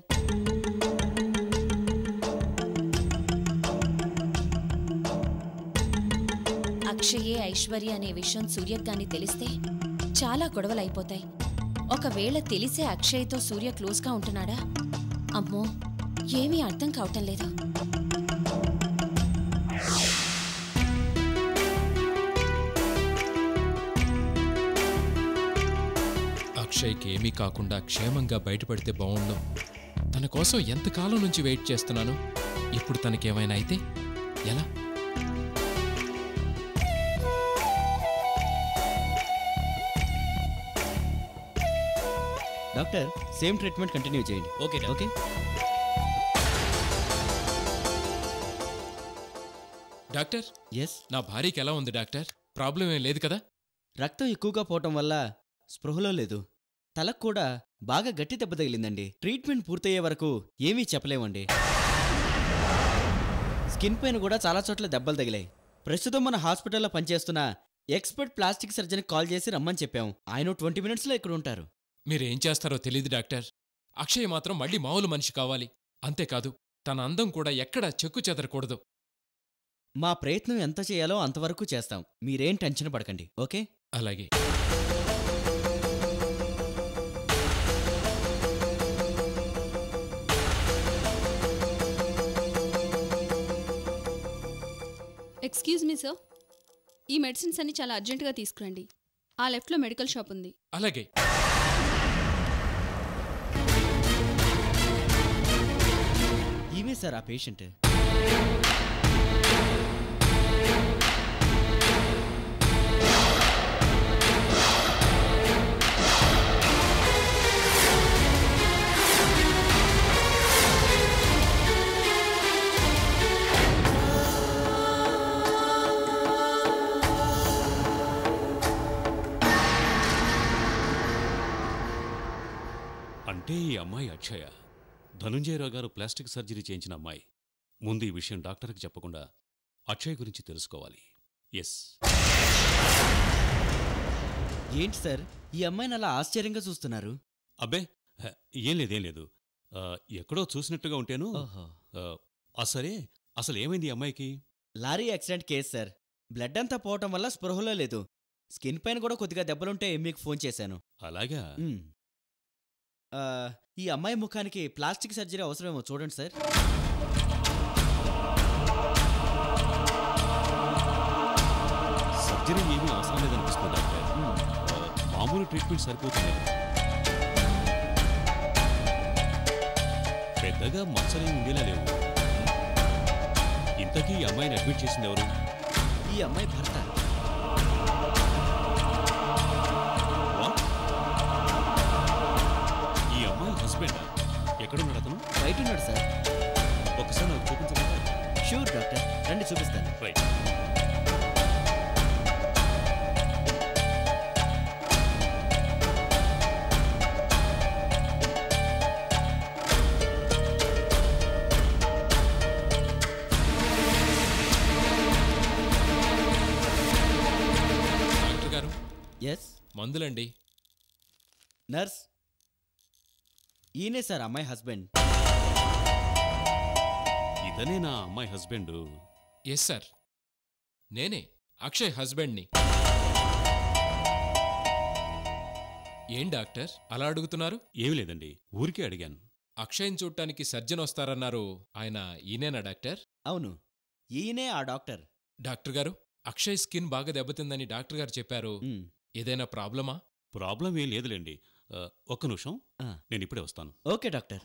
S12: అక్షయే ఐశ్వర్య అనే విషయం సూర్యకు గాని తెలిస్తే చాలా గొడవలైపోతాయి ఒకవేళ తెలిసే అక్షయ్తో సూర్య క్లోజ్గా ఉంటున్నాడా అమ్మో ఏమీ అర్థం కావటం లేదు
S1: అక్షయ్కి ఏమీ కాకుండా క్షేమంగా బయటపడితే బావుండు తన కోసం ఎంతకాలం నుంచి వెయిట్ చేస్తున్నాను ఇప్పుడు తనకేమైనా అయితే ఎలా
S2: డాక్టర్ సేమ్ ట్రీట్మెంట్ కంటిన్యూ చేయండి
S14: ఓకే
S2: ఓకే
S1: డాక్టర్
S2: ఎస్
S1: నా భార్యకి ఎలా ఉంది డాక్టర్ ప్రాబ్లం ఏం లేదు కదా
S2: రక్తం ఎక్కువగా పోవటం వల్ల స్పృహలో లేదు తలకు కూడా బాగా గట్టి దెబ్బ తగిలిందండి ట్రీట్మెంట్ పూర్తయ్యే వరకు ఏమీ చెప్పలేమండి స్కిన్ పైన కూడా చాలా చోట్ల దెబ్బలు తగిలాయి ప్రస్తుతం మన హాస్పిటల్లో పనిచేస్తున్న ఎక్స్పర్ట్ ప్లాస్టిక్ సర్జన్కి కాల్ చేసి రమ్మని చెప్పాం ఆయన ట్వంటీ మినిట్స్లో ఇక్కడ ఉంటారు
S1: మీరేం చేస్తారో తెలియదు డాక్టర్ అక్షయ్ మాత్రం మళ్ళీ మామూలు మనిషి కావాలి అంతేకాదు తన అందం కూడా ఎక్కడా చెక్కు చెదరకూడదు
S2: మా ప్రయత్నం ఎంత చేయాలో అంతవరకు చేస్తాం మీరేం టెన్షన్ పడకండి ఓకే
S1: అలాగే
S15: ఎక్స్క్యూజ్ మీ సార్ ఈ మెడిసిన్స్ అన్ని చాలా అర్జెంటుగా తీసుకురండి ఆ లెఫ్ట్లో మెడికల్ షాప్ ఉంది
S1: అలాగే
S2: ఈమె సార్ ఆ పేషెంట్
S14: అంటే ఈ అమ్మాయి అక్షయ ధనుంజయరావు గారు ప్లాస్టిక్ సర్జరీ చేయించిన అమ్మాయి ముందు ఈ విషయం డాక్టర్కి చెప్పకుండా అక్షయ్ గురించి తెలుసుకోవాలి ఎస్
S2: ఏంటి సార్ ఈ అమ్మాయిని అలా ఆశ్చర్యంగా చూస్తున్నారు
S14: అబ్బే హ, ఏం లేదు ఏం లేదు ఆ, ఎక్కడో చూసినట్టుగా ఉంటేను
S2: ఓహో.
S14: ఆ, ఆ సరే అసలు ఏమైంది ఈ అమ్మాయికి
S2: lorry accident case sir blood అంతా పోవటం వల్ల స్పృహలో లేదు స్కిన్ పైన కూడా కొద్దిగా దెబ్బలుంటే మీకు ఫోన్ చేశాను
S14: అలాగా
S2: మ్. ఆ, ఈ అమ్మాయి ముఖానికి ప్లాస్టిక్ సర్జరీ అవసరమేమో చూడండి సార్
S14: సర్జరీ ఏమీ అవసరం లేదనిపిస్తుంది డాక్టర్ ఆ, మామూలు ట్రీట్మెంట్ సరిపోతుంది పెద్దగా మచ్చలేం ఉండేలా లేవు ఇంతకీ ఈ అమ్మాయిని అడ్మిట్ చేసింది ఎవరు
S2: ఈ అమ్మాయి భర్త
S14: What? ఈ అమ్మాయి హస్బెండ్ ఎక్కడున్నాడు అతను
S2: బయట ఉన్నాడు సార్
S14: ఒకసారి నాకు చూపించగలరా
S2: షూర్ డాక్టర్ రండి చూపిస్తాను
S14: రైట్
S1: డాక్టర్ గారు
S2: ఎస్
S1: మందులండి
S2: నర్స్ ఈయనే సార్ అమ్మాయి హస్బెండ్
S14: ఇతనే నా అమ్మాయి హస్బెండ్
S1: ఎస్ సార్ నేనే అక్షయ్ హస్బెండ్ని ఏం డాక్టర్ అలా అడుగుతున్నారు
S14: ఏమి లేదండి ఊరికే అడిగాను
S1: అక్షయ్ని చూడటానికి సర్జన్ వస్తారన్నారు ఆయన ఈయనేనా డాక్టర్
S2: అవును ఈయనే ఆ డాక్టర్
S1: డాక్టర్ గారు అక్షయ్ స్కిన్ బాగా దెబ్బతిందని డాక్టర్ గారు చెప్పారు ఏదైనా ప్రాబ్లమా
S14: ప్రాబ్లం ఏం లేదులేండి ఆ, ఒక్క నిమిషం
S2: ఆ.
S14: నేను ఇప్పుడే వస్తాను
S2: ఓకే డాక్టర్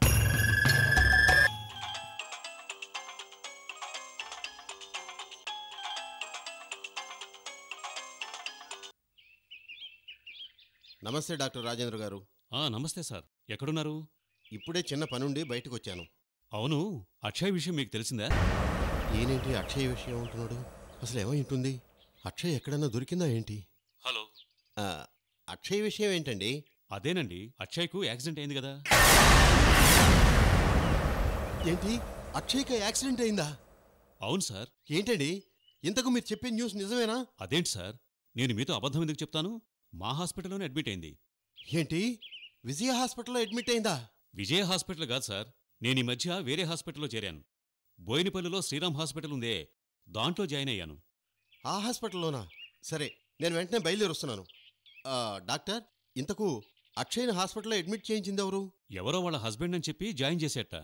S5: నమస్తే డాక్టర్ రాజేంద్ర గారు
S14: ఆ, నమస్తే సార్ ఎక్కడున్నారు
S5: ఇప్పుడే చిన్న పనుండి బయటకు వచ్చాను
S14: అవును అక్షయ్ విషయం మీకు తెలిసిందా
S5: ఈయనేంటి అక్షయ్ విషయం అంటున్నాడు అసలు ఏమై ఉంటుంది అక్షయ్ ఎక్కడన్నా దొరికిందా ఏంటి
S14: హలో
S5: ఆ, అక్షయ్ విషయం ఏంటండి
S14: అదేనండి అక్షయ్కు యాక్సిడెంట్ అయింది కదా
S5: ఏంటి అక్షయ్కి యాక్సిడెంట్ అయిందా
S14: అవును సార్
S5: ఏంటండి ఇంతకు మీరు చెప్పే న్యూస్ నిజమేనా
S14: అదేంటి సార్ నేను మీతో అబద్ధం ఎందుకు చెప్తాను మా హాస్పిటల్లోనే అడ్మిట్ అయింది
S5: ఏంటి విజయ హాస్పిటల్లో అడ్మిట్ అయిందా
S14: విజయ హాస్పిటల్ కాదు సార్ నేను ఈ మధ్య వేరే హాస్పిటల్లో చేరాను బోయినపల్లిలో శ్రీరామ్ హాస్పిటల్ ఉందే దాంట్లో జాయిన్ అయ్యాను
S5: ఆ హాస్పిటల్లోనా సరే నేను వెంటనే బయలుదేరి వస్తున్నాను ఆ, డాక్టర్ ఇంతకు అక్షయ్ని హాస్పిటల్లో అడ్మిట్ చేయించింది ఎవరు
S14: ఎవరో వాళ్ళ హస్బెండ్ అని చెప్పి జాయిన్ చేసేట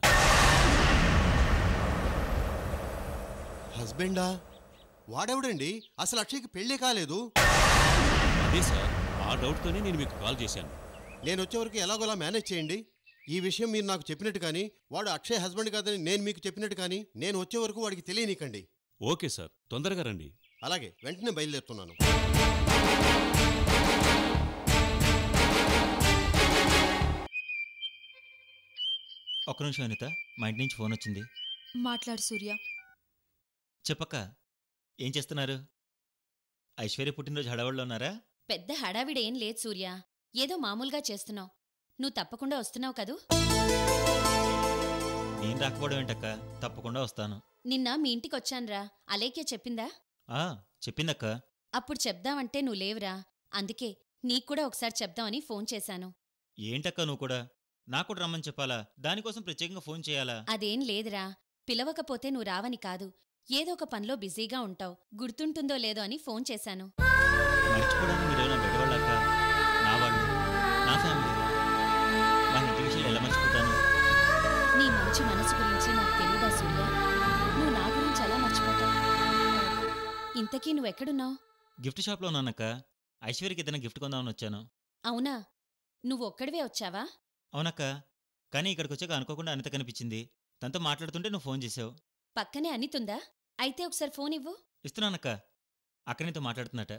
S5: హస్బెండా వాడెవడండి అసలు అక్షయ్కి పెళ్ళే కాలేదు
S14: అదే సార్ ఆ డౌట్తోనే నేను మీకు కాల్ చేశాను
S5: నేను వచ్చే వరకు ఎలాగోలా మేనేజ్ చేయండి ఈ విషయం మీరు నాకు చెప్పినట్టు కానీ వాడు అక్షయ్ హస్బెండ్ కాదని నేను మీకు చెప్పినట్టు కానీ నేను వచ్చే వరకు వాడికి తెలియనీకండి
S14: ఓకే సార్ తొందరగా రండి
S5: అలాగే వెంటనే బయలుదేరుతున్నాను
S16: ఒక్క నిమిషం అనిత మా ఇంటి నుంచి ఫోన్ వచ్చింది
S13: మాట్లాడు సూర్య
S16: చెప్పక్క ఏం చేస్తున్నారు ఐశ్వర్య పుట్టినరోజు హడావుల్లో ఉన్నారా
S12: పెద్ద హడావిడేం లేదు సూర్య ఏదో మామూలుగా చేస్తున్నావు నువ్వు తప్పకుండా వస్తున్నావు కదూ
S16: నేను రాకపోవడం ఏంటక్క తప్పకుండా వస్తాను
S12: నిన్న మీ ఇంటికొచ్చాన్రా అలేకే చెప్పిందా
S16: ఆ చెప్పిందక్క
S12: అప్పుడు చెప్దామంటే నువ్వు లేవురా అందుకే నీకు కూడా ఒకసారి చెప్దామని ఫోన్ చేశాను
S16: ఏంటక్క నువ్వు కూడా నాకు కూడా రమ్మని చెప్పాలా దానికోసం ప్రత్యేకంగా ఫోన్ చేయాలా
S12: అదేం లేదురా పిలవకపోతే నువ్వు రావని కాదు ఏదో ఒక పనిలో బిజీగా ఉంటావు గుర్తుంటుందో లేదో అని ఫోన్ చేశాను
S16: మర్చిపోవడానికి మీరేమైనా బెడవాళ్ళక్క నా వాళ్ళు నా ఫ్యామిలీ మా ఇంటి విషయాలు ఎలా మర్చిపోతాను
S12: నీ మంచి మనసు గురించి నాకు తెలియదా సూర్య నువ్వు నా గురించి ఎలా మర్చిపోతావు ఇంతకీ నువ్వెక్కడున్నావు
S16: గిఫ్ట్ షాప్లో ఉన్నానక్క ఐశ్వర్యకి ఏదైనా గిఫ్ట్ కొందామని వచ్చాను
S12: అవునా నువ్వు ఒక్కడివే వచ్చావా
S16: అవునక్క కానీ ఇక్కడికి వచ్చాక అనుకోకుండా అనిత కనిపించింది తనతో మాట్లాడుతుంటే నువ్వు ఫోన్ చేసావు
S12: పక్కనే అనితుందా అయితే ఒకసారి ఫోన్ ఇవ్వు
S16: ఇస్తున్నానక్క అక్క నీతో మాట్లాడుతున్నట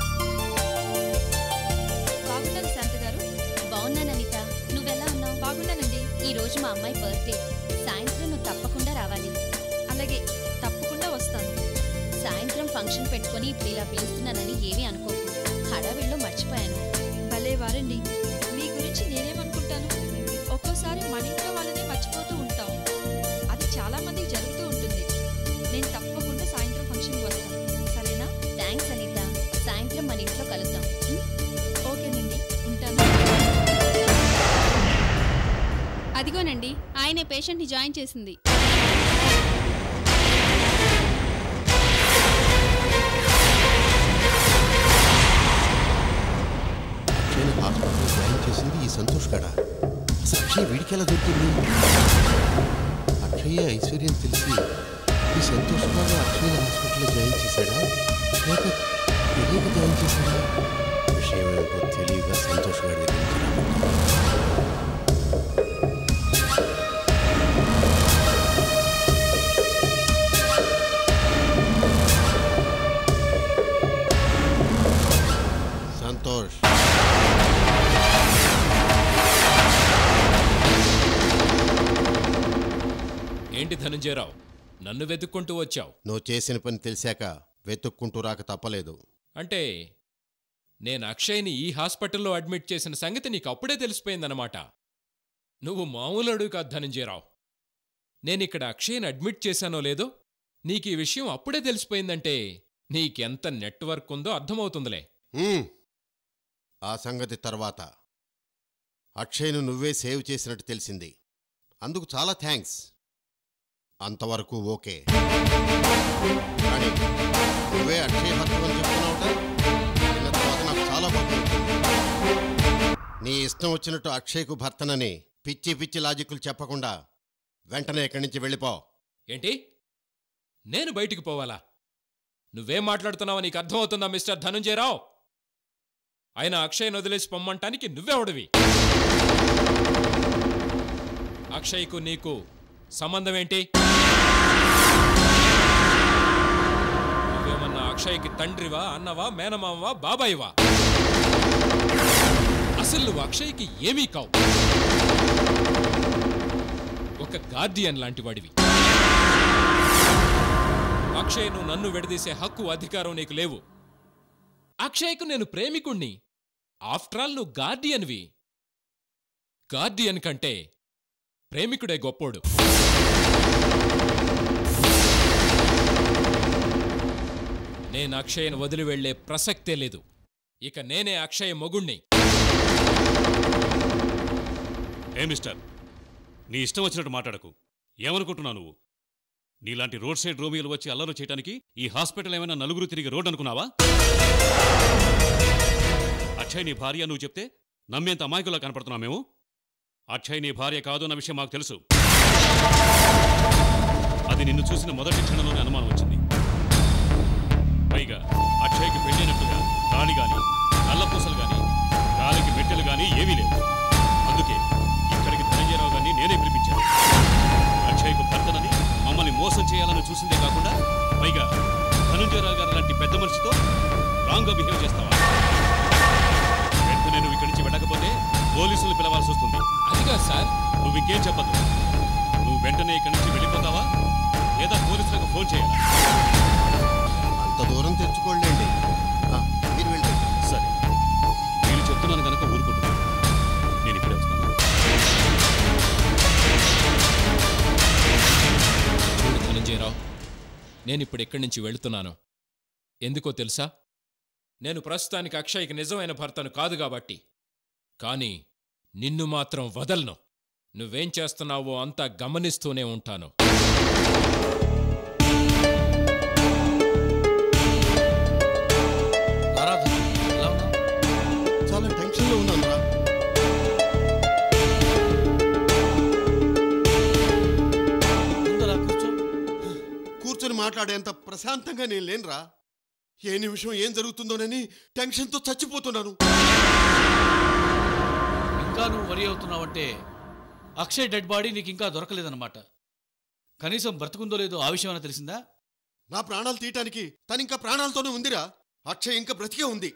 S15: బాగున్నారు శాంత గారు
S12: బాగున్నాను అనిత నువ్వెలా ఉన్నావు
S15: బాగున్నానండి
S12: ఈ రోజు మా అమ్మాయి బర్త్డే సాయంత్రం నువ్వు తప్పకుండా రావాలి
S15: అలాగే తప్పకుండా వస్తాను
S12: సాయంత్రం ఫంక్షన్ పెట్టుకొని ఇప్పుడు ఇలా పిలుస్తున్నానని ఏమీ అనుకోకు హడావిడిలో మర్చిపోయాను
S15: భలే వారండి మీ గురించి నేనేమనుకుంటాను ఒక్కోసారి మన ఇంట్లో వాళ్ళనే మర్చిపోతూ ఉంటాం అది చాలా మందికి జరుగుతూ ఉంటుంది నేను తప్పకుండా సాయంత్రం ఫంక్షన్కి వస్తాను సరేనా
S12: థ్యాంక్స్ అనిత సాయంత్రం మన ఇంట్లో కలుద్దాం ఉం?
S15: ఓకేనండి ఉంటాను
S17: అదిగోనండి ఆయనే పేషెంట్ని జాయిన్ చేసింది
S5: నేను హాస్పిటల్లో జాయిన్ చేసింది ఈ సంతోష్ గడ అసలు అక్షయ్ వీడికి ఎలా దొరికింది అక్షయ్య ఐశ్వర్యం తెలిసి ఈ సంతోష్ గారు అక్షయ్ని హాస్పిటల్లో జాయిన్ చేశాడా లేక తెలియక జాయిన్ చేశాడా విషయం ఏమిటో తెలియక సంతోష్ గారి దగ్గరికి రాబట్టాను. సంతోష్
S1: ఏంటి ధనంజయరావు నన్ను వెతుక్కుంటూ వచ్చావు
S5: నువ్వు చేసిన పని తెలిసాక వెతుక్కుంటూ రాక తప్పలేదు
S1: అంటే నేను అక్షయ్ని ఈ హాస్పిటల్లో అడ్మిట్ చేసిన సంగతి నీకు అప్పుడే తెలిసిపోయిందన్నమాట నువ్వు మామూలు అడుగు కాదు ధనంజయరావు నేనిక్కడ అక్షయ్ని అడ్మిట్ చేశానో లేదో నీకు ఈ విషయం అప్పుడే తెలిసిపోయిందంటే నీకెంత నెట్వర్క్ ఉందో అర్థమవుతుందిలే
S5: ఉమ్. ఆ సంగతి తర్వాత అక్షయ్ను నువ్వే సేవ్ చేసినట్టు తెలిసింది అందుకు చాలా థ్యాంక్స్ అంతవరకు ఓకే కానీ నువ్వే అక్షయ్ భర్తమని చెప్తున్నావుట విన్న తర్వాత నాకు చాలా బాగుంది నీ ఇష్టం వచ్చినట్టు అక్షయ్కు భర్తనని పిచ్చి పిచ్చి లాజిక్లు చెప్పకుండా వెంటనే ఇక్కడి నుంచి వెళ్ళిపో
S1: ఏంటి నేను బయటికి పోవాలా నువ్వేం మాట్లాడుతున్నావో నీకు అర్థమవుతుందా మిస్టర్ ధనుంజయరావు ఆయన అక్షయ్ని వదిలేసి పొమ్మంటానికి నువ్వెవడివి అక్షయ్కు నీకు సంబంధం ఏంటి నువ్వేమన్నా అక్షయ్కి తండ్రివా అన్నవా మేనమావా బాబాయివా అసలు నువ్వు అక్షయ్కి ఏమీ కావు ఒక గార్డియన్ లాంటి వాడివి అక్షయ్ను నన్ను విడదీసే హక్కు అధికారం నీకు లేవు అక్షయ్కు నేను ప్రేమికుణ్ణి ఆఫ్టర్ ఆల్ నువ్వు గార్డియన్వి గార్డియన్ కంటే ప్రేమికుడే గొప్పోడు నేను అక్షయ్ను వదిలి వెళ్లే ప్రసక్తే లేదు ఇక నేనే అక్షయ్ మొగుణ్ణి
S14: ఏ మిస్టర్ నీ ఇష్టం వచ్చినట్టు మాట్లాడకు ఏమనుకుంటున్నావు నువ్వు నీలాంటి రోడ్ సైడ్ రోమియోలు వచ్చి అల్లరి చేయడానికి ఈ హాస్పిటల్ ఏమైనా నలుగురు తిరిగి రోడ్ అనుకున్నావా అక్షయ్ నీ భార్య నువ్వు చెప్తే నమ్మేంత అమాయకులా కనపడుతున్నావు మేము అక్షయ్ నీ భార్య కాదు అన్న విషయం మాకు తెలుసు అది నిన్ను చూసిన మొదటి క్షణంలోనే అనుమానం వచ్చింది పైగా అక్షయ్కి పెళ్ళైనట్టుగా తాళి గాని నల్లపూసలు గాని గాలికి మెట్టెలు గాని ఏమీ లేవు అందుకే ఇక్కడికి ధనంజయరావు గారిని నేనే పిలిపించాను అక్షయ్కు భర్తనని మమ్మల్ని మోసం చేయాలని చూసిందే కాకుండా పైగా ధనంజయరావు గారు లాంటి పెద్ద మనిషితో రాంగ్గా బిహేవ్ చేస్తావా వెంటనే నువ్వు ఇక్కడి నుంచి వెళ్ళకపోతే పోలీసులు పిలవాల్సి వస్తుంది
S1: అదిగా సార్
S14: నువ్వు ఇంకేం చెప్పద్దు వెంటనే ఇక్కడి నుంచి వెళ్ళిపోతావా లేదా పోలీసులకు ఫోన్ చేయాలా
S5: అంత దూరం తెచ్చుకోలేండి ఆ, మీరు వెళ్ళండి
S14: సరే నేను చెప్తున్నాను కనుక ఊరుకుంటున్నాను నేను ఇక్కడే వస్తాను
S1: చూడు ధనంజయరావు నేను ఇప్పుడు ఇక్కడి నుంచి వెళుతున్నాను ఎందుకో తెలుసా నేను ప్రస్తుతానికి అక్షయ్కి నిజమైన భర్తను కాదు కాబట్టి కానీ నిన్ను మాత్రం వదలను నువ్వేం చేస్తున్నావో అంతా గమనిస్తూనే ఉంటాను
S5: చాలా టెన్షన్లో ఉన్నాను రా కూర్చొని మాట్లాడేంత ప్రశాంతంగా నేను లేనురా ఏ నిమిషం ఏం జరుగుతుందోనని టెన్షన్తో చచ్చిపోతున్నాను
S18: ఇంకా నువ్వు వరి అవుతున్నావంటే అక్షయ్ డెడ్ బాడీ నీకు ఇంకా దొరకలేదన్నమాట కనీసం బ్రతుకుందో లేదో ఆ విషయం ఏమైనా తెలిసిందా
S5: నా ప్రాణాలు తీయటానికి తను ఇంకా ప్రాణాలతోనే ఉందిరా అక్షయ్ ఇంకా బ్రతికే ఉంది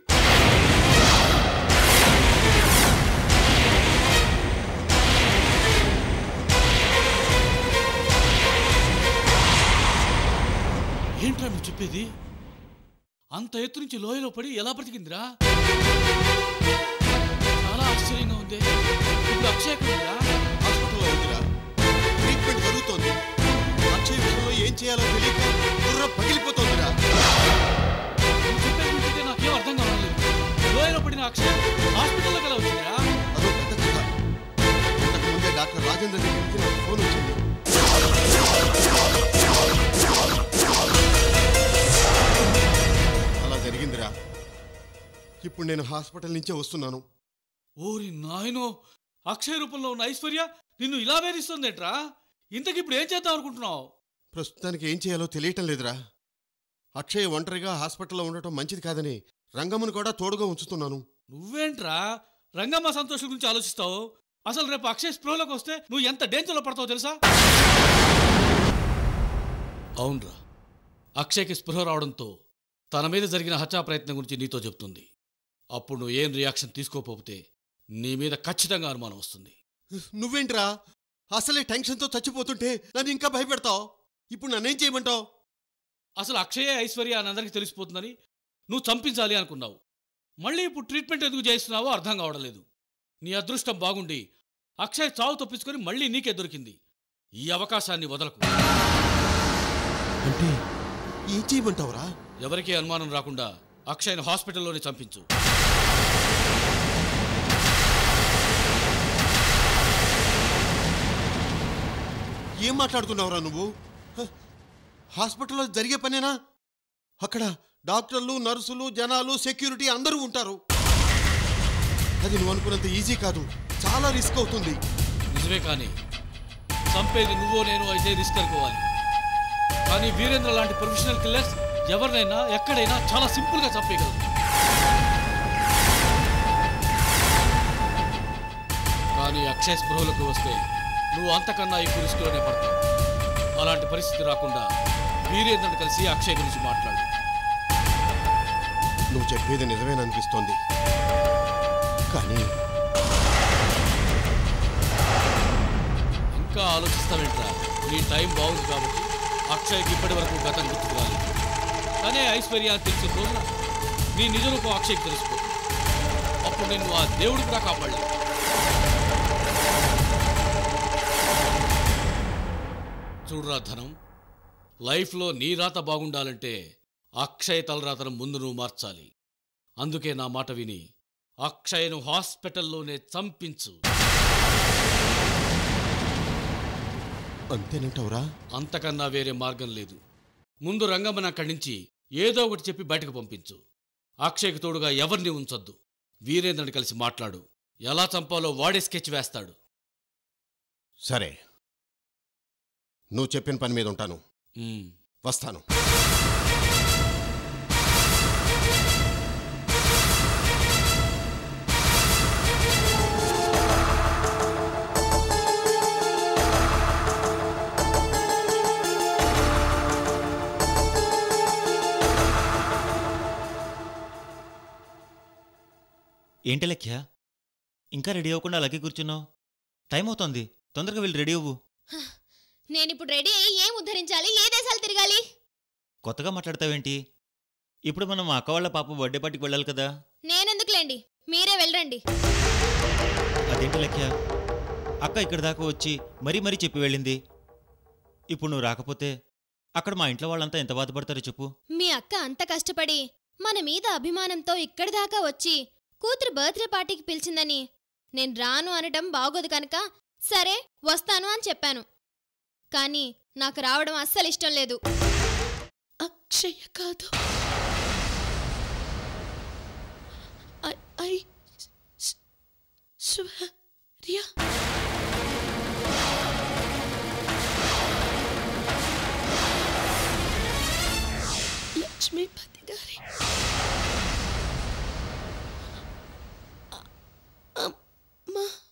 S18: ఏంట్రా నువ్వు చెప్పేది అంత ఎత్తు నుంచి లోయలో పడి ఎలా బ్రతికిందిరా చాలా ఆశ్చర్యంగా ఉంది ఇప్పుడు అక్షయ్ ఎక్కడ ఉందిరా?
S5: హాస్పిటల్లో ఉందిరా ట్రీట్మెంట్ జరుగుతోంది అక్షయ్ విషయంలో ఏం చేయాలో తెలియక బుర్ర పగిలిపోతోందిరా
S18: నువ్వు చెప్పేది వింటుంటే నాకేం అర్థం కావట్లేదు లోయలో పడిన అక్షయ్ హాస్పిటల్లోకి ఎలా వచ్చిందిరా
S5: అదో పెద్ద కథ ఇంతకు ముందే డాక్టర్ రాజేంద్ర దగ్గర నుంచి నాకు ఫోన్ వచ్చింది అలా జరిగిందిరా ఇప్పుడు నేను హాస్పిటల్ నుంచే వస్తున్నాను
S18: ఓరి నాయనో అక్షయ్ రూపంలో ఉన్న ఐశ్వర్య నిన్ను ఇలా వేధిస్తుందేట్రా ఇంతకి ఇప్పుడు ఏం చేద్దాం అనుకుంటున్నావు
S5: ప్రస్తుతానికి ఏం చేయాలో తెలియటం లేదురా అక్షయ్ ఒంటరిగా హాస్పిటల్లో ఉండటం మంచిది కాదని రంగమ్మను కూడా తోడుగా ఉంచుతున్నాను
S18: నువ్వేంట్రా రంగమ్మ సంతోషం గురించి ఆలోచిస్తావు అసలు రేపు అక్షయ్ స్పృహలోకి వస్తే నువ్వు ఎంత డేంజర్లో పడతావో తెలుసా అవునరా అక్షయ్కి స్పృహ రావడంతో తన మీద జరిగిన హత్యా ప్రయత్నం గురించి నీతో చెప్తుంది అప్పుడు నువ్వు ఏం రియాక్షన్ తీసుకోకపోతే నీ మీద ఖచ్చితంగా అనుమానం వస్తుంది
S5: నువ్వేంట్రా అసలే టెన్షన్తో చచ్చిపోతుంటే నన్ను ఇంకా భయపెడతావు ఇప్పుడు నన్నేం చేయమంటావు
S18: అసలు అక్షయే ఐశ్వర్య అని అందరికీ తెలిసిపోతుందని నువ్వు చంపించాలి అనుకున్నావు మళ్ళీ ఇప్పుడు ట్రీట్మెంట్ ఎందుకు చేస్తున్నావో అర్థం కావడం లేదు నీ అదృష్టం బాగుండి అక్షయ్ చావు తప్పించుకొని మళ్ళీ నీకే దొరికింది ఈ అవకాశాన్ని వదలకు
S5: అంటే ఏం చేయమంటావురా
S18: ఎవరికీ అనుమానం రాకుండా అక్షయ్ను హాస్పిటల్లోనే చంపించు
S5: ఏం మాట్లాడుతున్నావురా నువ్వు హ, హాస్పిటల్లో జరిగే పనేనా అక్కడ డాక్టర్లు నర్సులు జనాలు సెక్యూరిటీ అందరూ ఉంటారు అది నువ్వు అనుకున్నంత ఈజీ కాదు చాలా రిస్క్ అవుతుంది
S18: నిజమే కానీ చంపేది నువ్వో నేను అయితే రిస్క్ అనుకోవాలి కానీ వీరేంద్ర లాంటి ప్రొఫెషనల్ కిల్లర్స్ ఎవరినైనా ఎక్కడైనా చాలా సింపుల్గా చంపేయగలరు కానీ అక్షయ స్పృహలకు వస్తే నువ్వు అంతకన్నా ఎక్కువ రిస్క్లోనే పడతావు అలాంటి పరిస్థితి రాకుండా వీరేంద్రని కలిసి అక్షయ్ గురించి మాట్లాడు
S5: నువ్వు చెప్పేది నిజమేననిపిస్తోంది కానీ
S18: ఇంకా ఆలోచిస్తావేంట్రా నీ టైం బాగుంది కాబట్టి అక్షయ్కి ఇప్పటి వరకు గతం గుర్తుకు రాలేదు కానీ ఐశ్వర్య అని తెలిసిన రోజున నీ నిజ రూపం అక్షయ్కి తెలిసిపోతుంది అప్పుడు నిన్ను ఆ దేవుడు కూడా కాపాడలేదు చూడరా ధనం లైఫ్లో నీ రాత బాగుండాలంటే అక్షయ్ తలరాతను ముందు నువ్వు మార్చాలి అందుకే నా మాట విని అక్షయ్ను హాస్పిటల్లోనే చంపించు
S5: అంతేనంటావురా
S18: అంతకన్నా వేరే మార్గం లేదు ముందు రంగమ్మని అక్కడి నుంచి ఏదో ఒకటి చెప్పి బయటకు పంపించు అక్షయ్కి తోడుగా ఎవరిని ఉంచొద్దు వీరేంద్రని కలిసి మాట్లాడు ఎలా చంపాలో వాడే స్కెచ్ వేస్తాడు
S5: సరే నువ్వు చెప్పిన పని మీద ఉంటాను
S18: ఉమ్.
S5: వస్తాను
S16: ఏంటి లెఖ్య ఇంకా రెడీ అవ్వకుండా అలాగే కూర్చున్నావు టైం అవుతోంది తొందరగా వెళ్ళి రెడీ అవ్వు
S7: నేనిప్పుడు రెడీ అయ్యి ఏం ఉద్ధరించాలి ఏ దేశాలు తిరగాలి
S16: కొత్తగా మాట్లాడతావేంటి ఇప్పుడు మనం మా అక్క వాళ్ళ పాప బర్త్డే పార్టీకి వెళ్ళాలి కదా
S7: నేనెందుకులేండి మీరే వెళ్ళండి
S16: అదేంటి లెక్క అక్క ఇక్కడి దాకా వచ్చి మరీ మరీ చెప్పి వెళ్ళింది ఇప్పుడు నువ్వు రాకపోతే అక్కడ మా ఇంట్లో వాళ్ళంతా ఎంత బాధపడతారో చెప్పు
S7: మీ అక్క అంత కష్టపడి మన మీద అభిమానంతో ఇక్కడి దాకా వచ్చి కూతురు బర్త్డే పార్టీకి పిలిచిందని నేను రాను అనటం బాగోదు కనుక సరే వస్తాను అని చెప్పాను కానీ నాకు రావడం అస్సలు ఇష్టం లేదు
S12: అక్షయ కాదు ఐ- ఐ స్- శౌర్య లక్ష్మీపతి గారి అ- అమ్మా